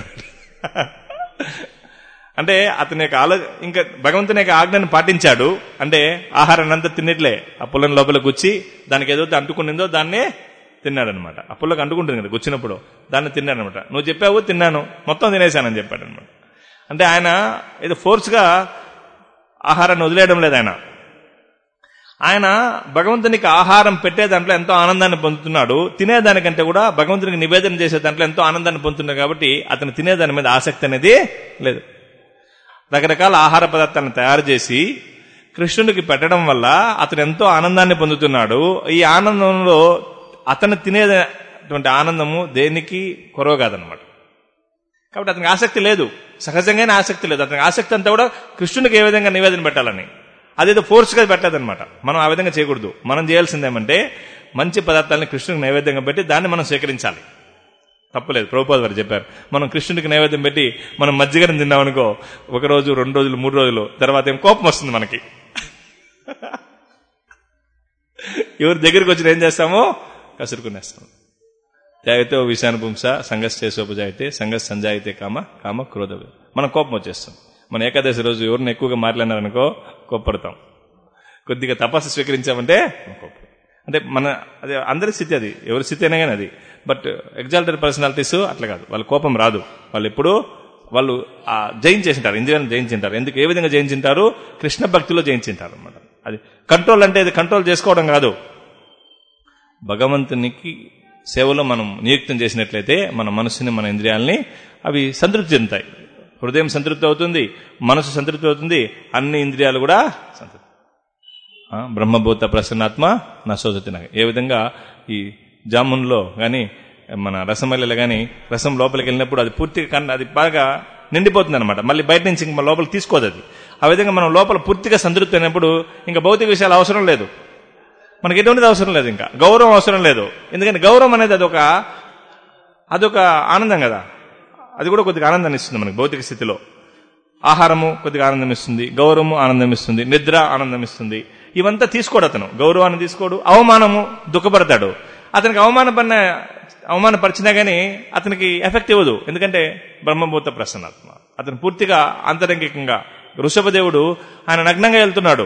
అంటే అతని యొక్క ఆలో ఇంకా భగవంతుని యొక్క ఆజ్ఞను పాటించాడు అంటే ఆహారాన్ని అంతా తిన్నట్లే ఆ పుల్లని లోపల గుచ్చి దానికి ఏదైతే అంటుకునిందో దాన్నే తిన్నాడనమాట ఆ పుల్లకి అంటుకుంటుంది కదా గుచ్చినప్పుడు దాన్ని తిన్నాడనమాట నువ్వు చెప్పావు తిన్నాను మొత్తం తినేశానని చెప్పాడు అనమాట అంటే ఆయన ఏదో ఫోర్స్గా ఆహారాన్ని వదిలేయడం లేదు ఆయన ఆయన భగవంతునికి ఆహారం పెట్టే దాంట్లో ఎంతో ఆనందాన్ని పొందుతున్నాడు తినేదానికంటే కూడా భగవంతునికి నివేదన చేసే దాంట్లో ఎంతో ఆనందాన్ని పొందుతున్నాడు కాబట్టి అతను తినేదాని మీద ఆసక్తి అనేది లేదు రకరకాల ఆహార పదార్థాలను తయారు చేసి కృష్ణుడికి పెట్టడం వల్ల అతను ఎంతో ఆనందాన్ని పొందుతున్నాడు ఈ ఆనందంలో అతను తినేటువంటి ఆనందము దేనికి కొరవ కాదనమాట కాబట్టి అతనికి ఆసక్తి లేదు సహజంగానే ఆసక్తి లేదు అతనికి ఆసక్తి అంతా కూడా కృష్ణునికి ఏ విధంగా నివేదన పెట్టాలని అదేదో ఫోర్స్గా పెట్టలేదన్నమాట మనం ఆ విధంగా చేయకూడదు మనం చేయాల్సింది ఏమంటే మంచి పదార్థాలను కృష్ణునికి నైవేద్యంగా పెట్టి దాన్ని మనం స్వీకరించాలి తప్పలేదు ప్రభుపాద వారు చెప్పారు మనం కృష్ణుడికి నైవేద్యం పెట్టి మనం మజ్జిగను తిన్నామనుకో ఒక రోజు రెండు రోజులు మూడు రోజులు తర్వాత ఏం కోపం వస్తుంది మనకి ఎవరి దగ్గరికి వచ్చి ఏం చేస్తామో కసురుకునేస్తాం జాయితే ఓ విషయాన్ని పుంస సంఘస్ చేసోపజాయితే సంఘస్ సంజాయితే కామ కామ క్రోధ మన కోపం వచ్చేస్తాం మన ఏకాదశి రోజు ఎవరిని ఎక్కువగా మాట్లాడినారనుకో కోప్పడతాం కొద్దిగా తపస్సు స్వీకరించామంటే కోప్పడతాం అంటే మన అదే అందరి స్థితి అది ఎవరి స్థితి అయినా కానీ అది బట్ ఎగ్జాల్టెడ్ పర్సనాలిటీస్ అట్లా కాదు వాళ్ళ కోపం రాదు వాళ్ళు ఎప్పుడూ వాళ్ళు ఆ జయించేసింటారు ఇంద్రియాలను జయించింటారు ఎందుకు ఏ విధంగా జయించింటారు కృష్ణ భక్తిలో జయించింటారు అనమాట అది కంట్రోల్ అంటే ఇది కంట్రోల్ చేసుకోవడం కాదు భగవంతునికి సేవలో మనం నియుక్తం చేసినట్లయితే మన మనసుని మన ఇంద్రియాలని అవి సంతృప్తి చెందుతాయి హృదయం సంతృప్తి అవుతుంది మనసు సంతృప్తి అవుతుంది అన్ని ఇంద్రియాలు కూడా సంతృప్తి ఆ, బ్రహ్మభూత ప్రసన్నాత్మ నా సోదతి నాకు ఏ విధంగా ఈ జామున్లో కానీ మన రసం వెళ్ళలే కానీ రసం లోపలికి వెళ్ళినప్పుడు అది పూర్తిగా కన్ అది బాగా నిండిపోతుంది అనమాట మళ్ళీ బయట నుంచి ఇంక లోపలికి తీసుకోదు అది ఆ విధంగా మనం లోపల పూర్తిగా సంతృప్తి అయినప్పుడు ఇంకా భౌతిక విషయాలు అవసరం లేదు మనకి ఎటువంటిది అవసరం లేదు ఇంకా గౌరవం అవసరం లేదు ఎందుకంటే గౌరవం అనేది అదొక అదొక ఆనందం కదా అది కూడా కొద్దిగా ఆనందాన్ని ఇస్తుంది మనకి భౌతిక స్థితిలో ఆహారము కొద్దిగా ఆనందం ఇస్తుంది గౌరవము ఆనందం ఇస్తుంది నిద్ర ఆనందం ఇస్తుంది ఇవంతా తీసుకోడు అతను గౌరవాన్ని తీసుకోడు అవమానము దుఃఖపడతాడు అతనికి అవమానపడిన అవమానపరిచినా గానీ అతనికి ఎఫెక్ట్ ఇవ్వదు ఎందుకంటే బ్రహ్మభూత ప్రసన్నాత్మ అతను పూర్తిగా అంతరంగికంగా వృషభదేవుడు ఆయన నగ్నంగా వెళ్తున్నాడు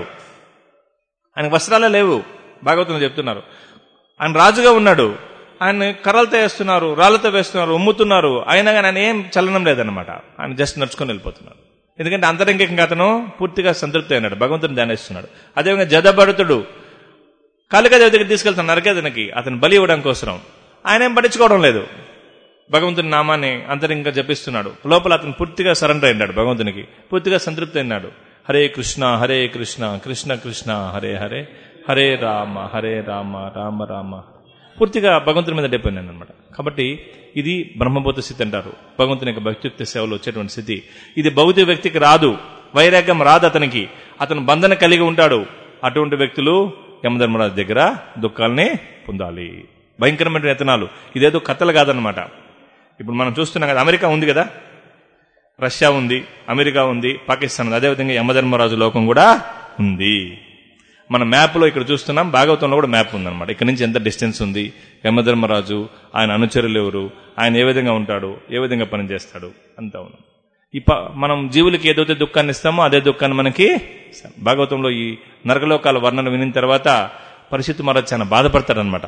ఆయన వస్త్రాలే లేవు భాగవతంలో చెప్తున్నారు ఆయన రాజుగా ఉన్నాడు ఆయన కర్రలతో వేస్తున్నారు రాళ్లతో వేస్తున్నారు ఉమ్ముతున్నారు అయినా కానీ ఆయన ఏం చలనం లేదనమాట ఆయన జస్ట్ నడుచుకొని వెళ్ళిపోతున్నాడు ఎందుకంటే అంతరంగికంగా అతను పూర్తిగా సంతృప్తి అయినాడు భగవంతుని ధ్యానిస్తున్నాడు అదేవిధంగా జదభరతుడు కాళికాదేవి దగ్గర తీసుకెళ్తాను నరకేదనికి అతను బలి ఇవ్వడం కోసం ఆయన ఏం పట్టించుకోవడం లేదు భగవంతుని నామాన్ని అంతరింగా జపిస్తున్నాడు లోపల అతను పూర్తిగా సరెండర్ అయినాడు భగవంతునికి పూర్తిగా సంతృప్తి అయినాడు హరే కృష్ణ హరే కృష్ణ కృష్ణ కృష్ణ హరే హరే హరే రామ హరే రామ రామ రామ పూర్తిగా భగవంతుని మీద డిపెండ్ అనమాట కాబట్టి ఇది బ్రహ్మభూత స్థితి అంటారు భగవంతుని యొక్క భక్తియుక్త సేవలో వచ్చేటువంటి స్థితి ఇది భౌతిక వ్యక్తికి రాదు వైరాగ్యం రాదు అతనికి అతను బంధన కలిగి ఉంటాడు అటువంటి వ్యక్తులు యమధర్మరాజు దగ్గర దుఃఖాలని పొందాలి భయంకరమైన యతనాలు ఇదేదో కథలు కాదనమాట ఇప్పుడు మనం చూస్తున్నాం కదా అమెరికా ఉంది కదా రష్యా ఉంది అమెరికా ఉంది పాకిస్తాన్ ఉంది అదేవిధంగా యమధర్మరాజు లోకం కూడా ఉంది మన మ్యాప్లో ఇక్కడ చూస్తున్నాం భాగవతంలో కూడా మ్యాప్ ఉందన్నమాట ఇక్కడ నుంచి ఎంత డిస్టెన్స్ ఉంది యమధర్మరాజు ఆయన అనుచరులు ఎవరు ఆయన ఏ విధంగా ఉంటాడు ఏ విధంగా పనిచేస్తాడు అంతా ఉంది ఈ ప- మనం జీవులకి ఏదైతే దుఃఖాన్ని ఇస్తామో అదే దుఃఖాన్ని మనకి ఇస్తాం. భాగవతంలో ఈ నరకలోకాల వర్ణన వినిన తర్వాత పరిస్థితి మహారాజ్ చాలా బాధపడతాడనమాట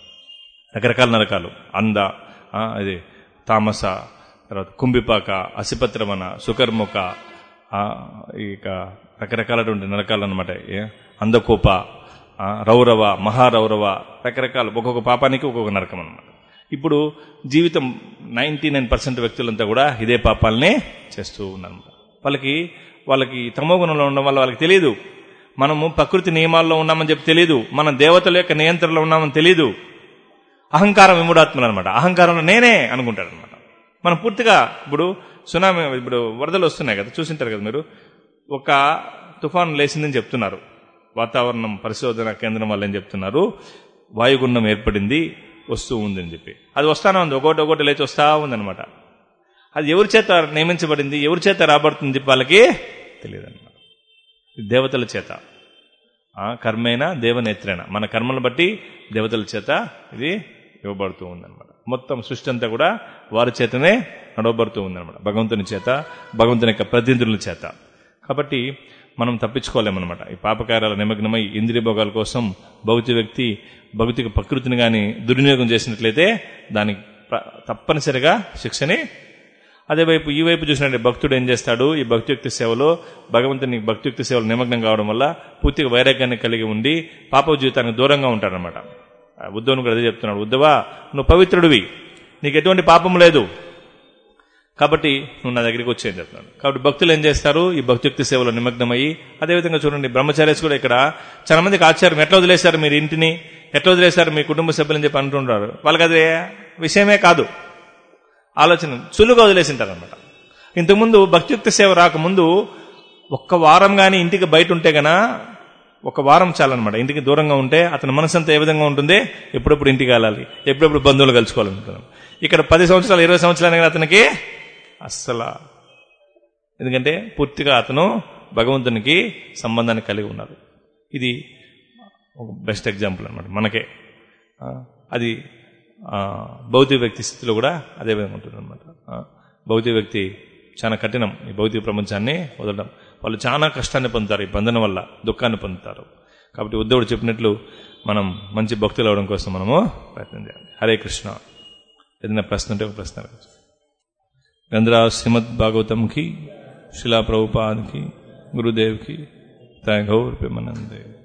రకరకాల నరకాలు అంద ఆ, అది తామస తర్వాత కుంభిపాక అసిపత్రమన సుకర్ముఖ ఆ, ఇక రకరకాలటువంటి నరకాలు అనమాట అందకోప ఆ, రౌరవ మహారౌరవ రకరకాల ఒక్కొక్క పాపానికి ఒక్కొక్క నరకం అనమాట ఇప్పుడు జీవితం నైన్టీ నైన్ పర్సెంట్ వ్యక్తులంతా కూడా ఇదే పాపాలనే చేస్తూ ఉన్నారన్నమాట వాళ్ళకి వాళ్ళకి తమో గుణంలో ఉండడం వల్ల వాళ్ళకి తెలియదు మనము ప్రకృతి నియమాల్లో ఉన్నామని చెప్పి తెలియదు మనం దేవతల యొక్క నియంత్రణలో ఉన్నామని తెలియదు అహంకారం విముడాత్మలు అనమాట అహంకారంలో నేనే అనుకుంటాడు అనమాట మనం పూర్తిగా ఇప్పుడు సునామీ ఇప్పుడు వరదలు వస్తున్నాయి కదా చూసింటారు కదా మీరు ఒక తుఫాన్ లేచిందని చెప్తున్నారు వాతావరణం పరిశోధన కేంద్రం వాళ్ళు ఏం చెప్తున్నారు వాయుగుండం ఏర్పడింది వస్తూ ఉందని చెప్పి అది వస్తానే ఉంది ఒకటి ఒకటి లేచి వస్తా ఉందన్నమాట అది ఎవరి చేత నియమించబడింది ఎవరి చేత రాబడుతుంది చెప్పి వాళ్ళకి తెలియదు అనమాట దేవతల చేత ఆ కర్మైన దేవనేత్రేణ మన కర్మలను బట్టి దేవతల చేత ఇది ఇవ్వబడుతూ ఉందన్నమాట మొత్తం సృష్టి అంతా కూడా వారి చేతనే నడవబడుతూ ఉందన్నమాట భగవంతుని చేత భగవంతుని యొక్క ప్రతినిధుల చేత కాబట్టి మనం తప్పించుకోలేమన్నమాట ఈ పాపకార్యాల నిమగ్నమై ఇంద్రియ భోగాల కోసం భౌతిక వ్యక్తి భౌతిక ప్రకృతిని కానీ దుర్వినియోగం చేసినట్లయితే దానికి ప్ర- తప్పనిసరిగా శిక్షని అదే వైపు ఈ వైపు చూసినట్టు భక్తుడు ఏం చేస్తాడు ఈ భక్తియుక్తి సేవలో భగవంతుని భక్తియుక్తి సేవలో నిమగ్నం కావడం వల్ల పూర్తిగా వైరాగ్యాన్ని కలిగి ఉండి పాప జీవితానికి దూరంగా ఉంటాడనమాట ఉద్ధవుని కూడా అదే చెప్తున్నాడు ఉద్ధవా నువ్వు పవిత్రుడివి నీకు ఎటువంటి పాపం లేదు కాబట్టి నువ్వు నా దగ్గరికి వచ్చేయని చెప్తున్నాడు కాబట్టి భక్తులు ఏం చేస్తారు ఈ భక్తియుక్తి సేవలో నిమగ్నమయ్యి అదేవిధంగా చూడండి బ్రహ్మచార్యస్ కూడా ఇక్కడ చాలా మందికి ఆశ్చర్యం ఎట్లా వదిలేశారు మీరు ఇంటిని ఎట్లా వదిలేశారు మీ కుటుంబ సభ్యులని చెప్పి అంటుంటారు వాళ్ళకి అది విషయమే కాదు ఆలోచన సులువుగా వదిలేసింటారు అనమాట ఇంతకుముందు భక్తియుక్త సేవ రాకముందు ఒక్క వారం గాని ఇంటికి బయట ఉంటే గన ఒక వారం చాలన్నమాట ఇంటికి దూరంగా ఉంటే అతని మనసంతా ఏ విధంగా ఉంటుంది ఎప్పుడెప్పుడు ఇంటికి వెళ్ళాలి ఎప్పుడెప్పుడు బంధువులు కలుసుకోవాలనుకుంటున్నాం ఇక్కడ పది సంవత్సరాలు ఇరవై సంవత్సరాలు అతనికి అస్సలు ఎందుకంటే పూర్తిగా అతను భగవంతునికి సంబంధాన్ని కలిగి ఉన్నారు ఇది ఒక బెస్ట్ ఎగ్జాంపుల్ అనమాట మనకే ఆ, అది ఆ, భౌతిక వ్యక్తి స్థితిలో కూడా అదే విధంగా ఉంటుంది అనమాట భౌతిక వ్యక్తి చాలా కఠినం ఈ భౌతిక ప్రపంచాన్ని వదలడం వాళ్ళు చాలా కష్టాన్ని పొందుతారు ఈ బంధన వల్ల దుఃఖాన్ని పొందుతారు కాబట్టి ఉద్ధవుడు చెప్పినట్లు మనం మంచి భక్తులు అవడం కోసం మనము ప్రయత్నం చేయాలి హరే కృష్ణ ఏదైనా ప్రశ్న ఉంటే ఒక ప్రశ్న అడగచ్చు. గంధ్రా శ్రీమద్ భాగవతంకి శిలా ప్రభుపాద్కి గురుదేవ్కి థ్యాంక్ గౌర్ ప్రేమానందే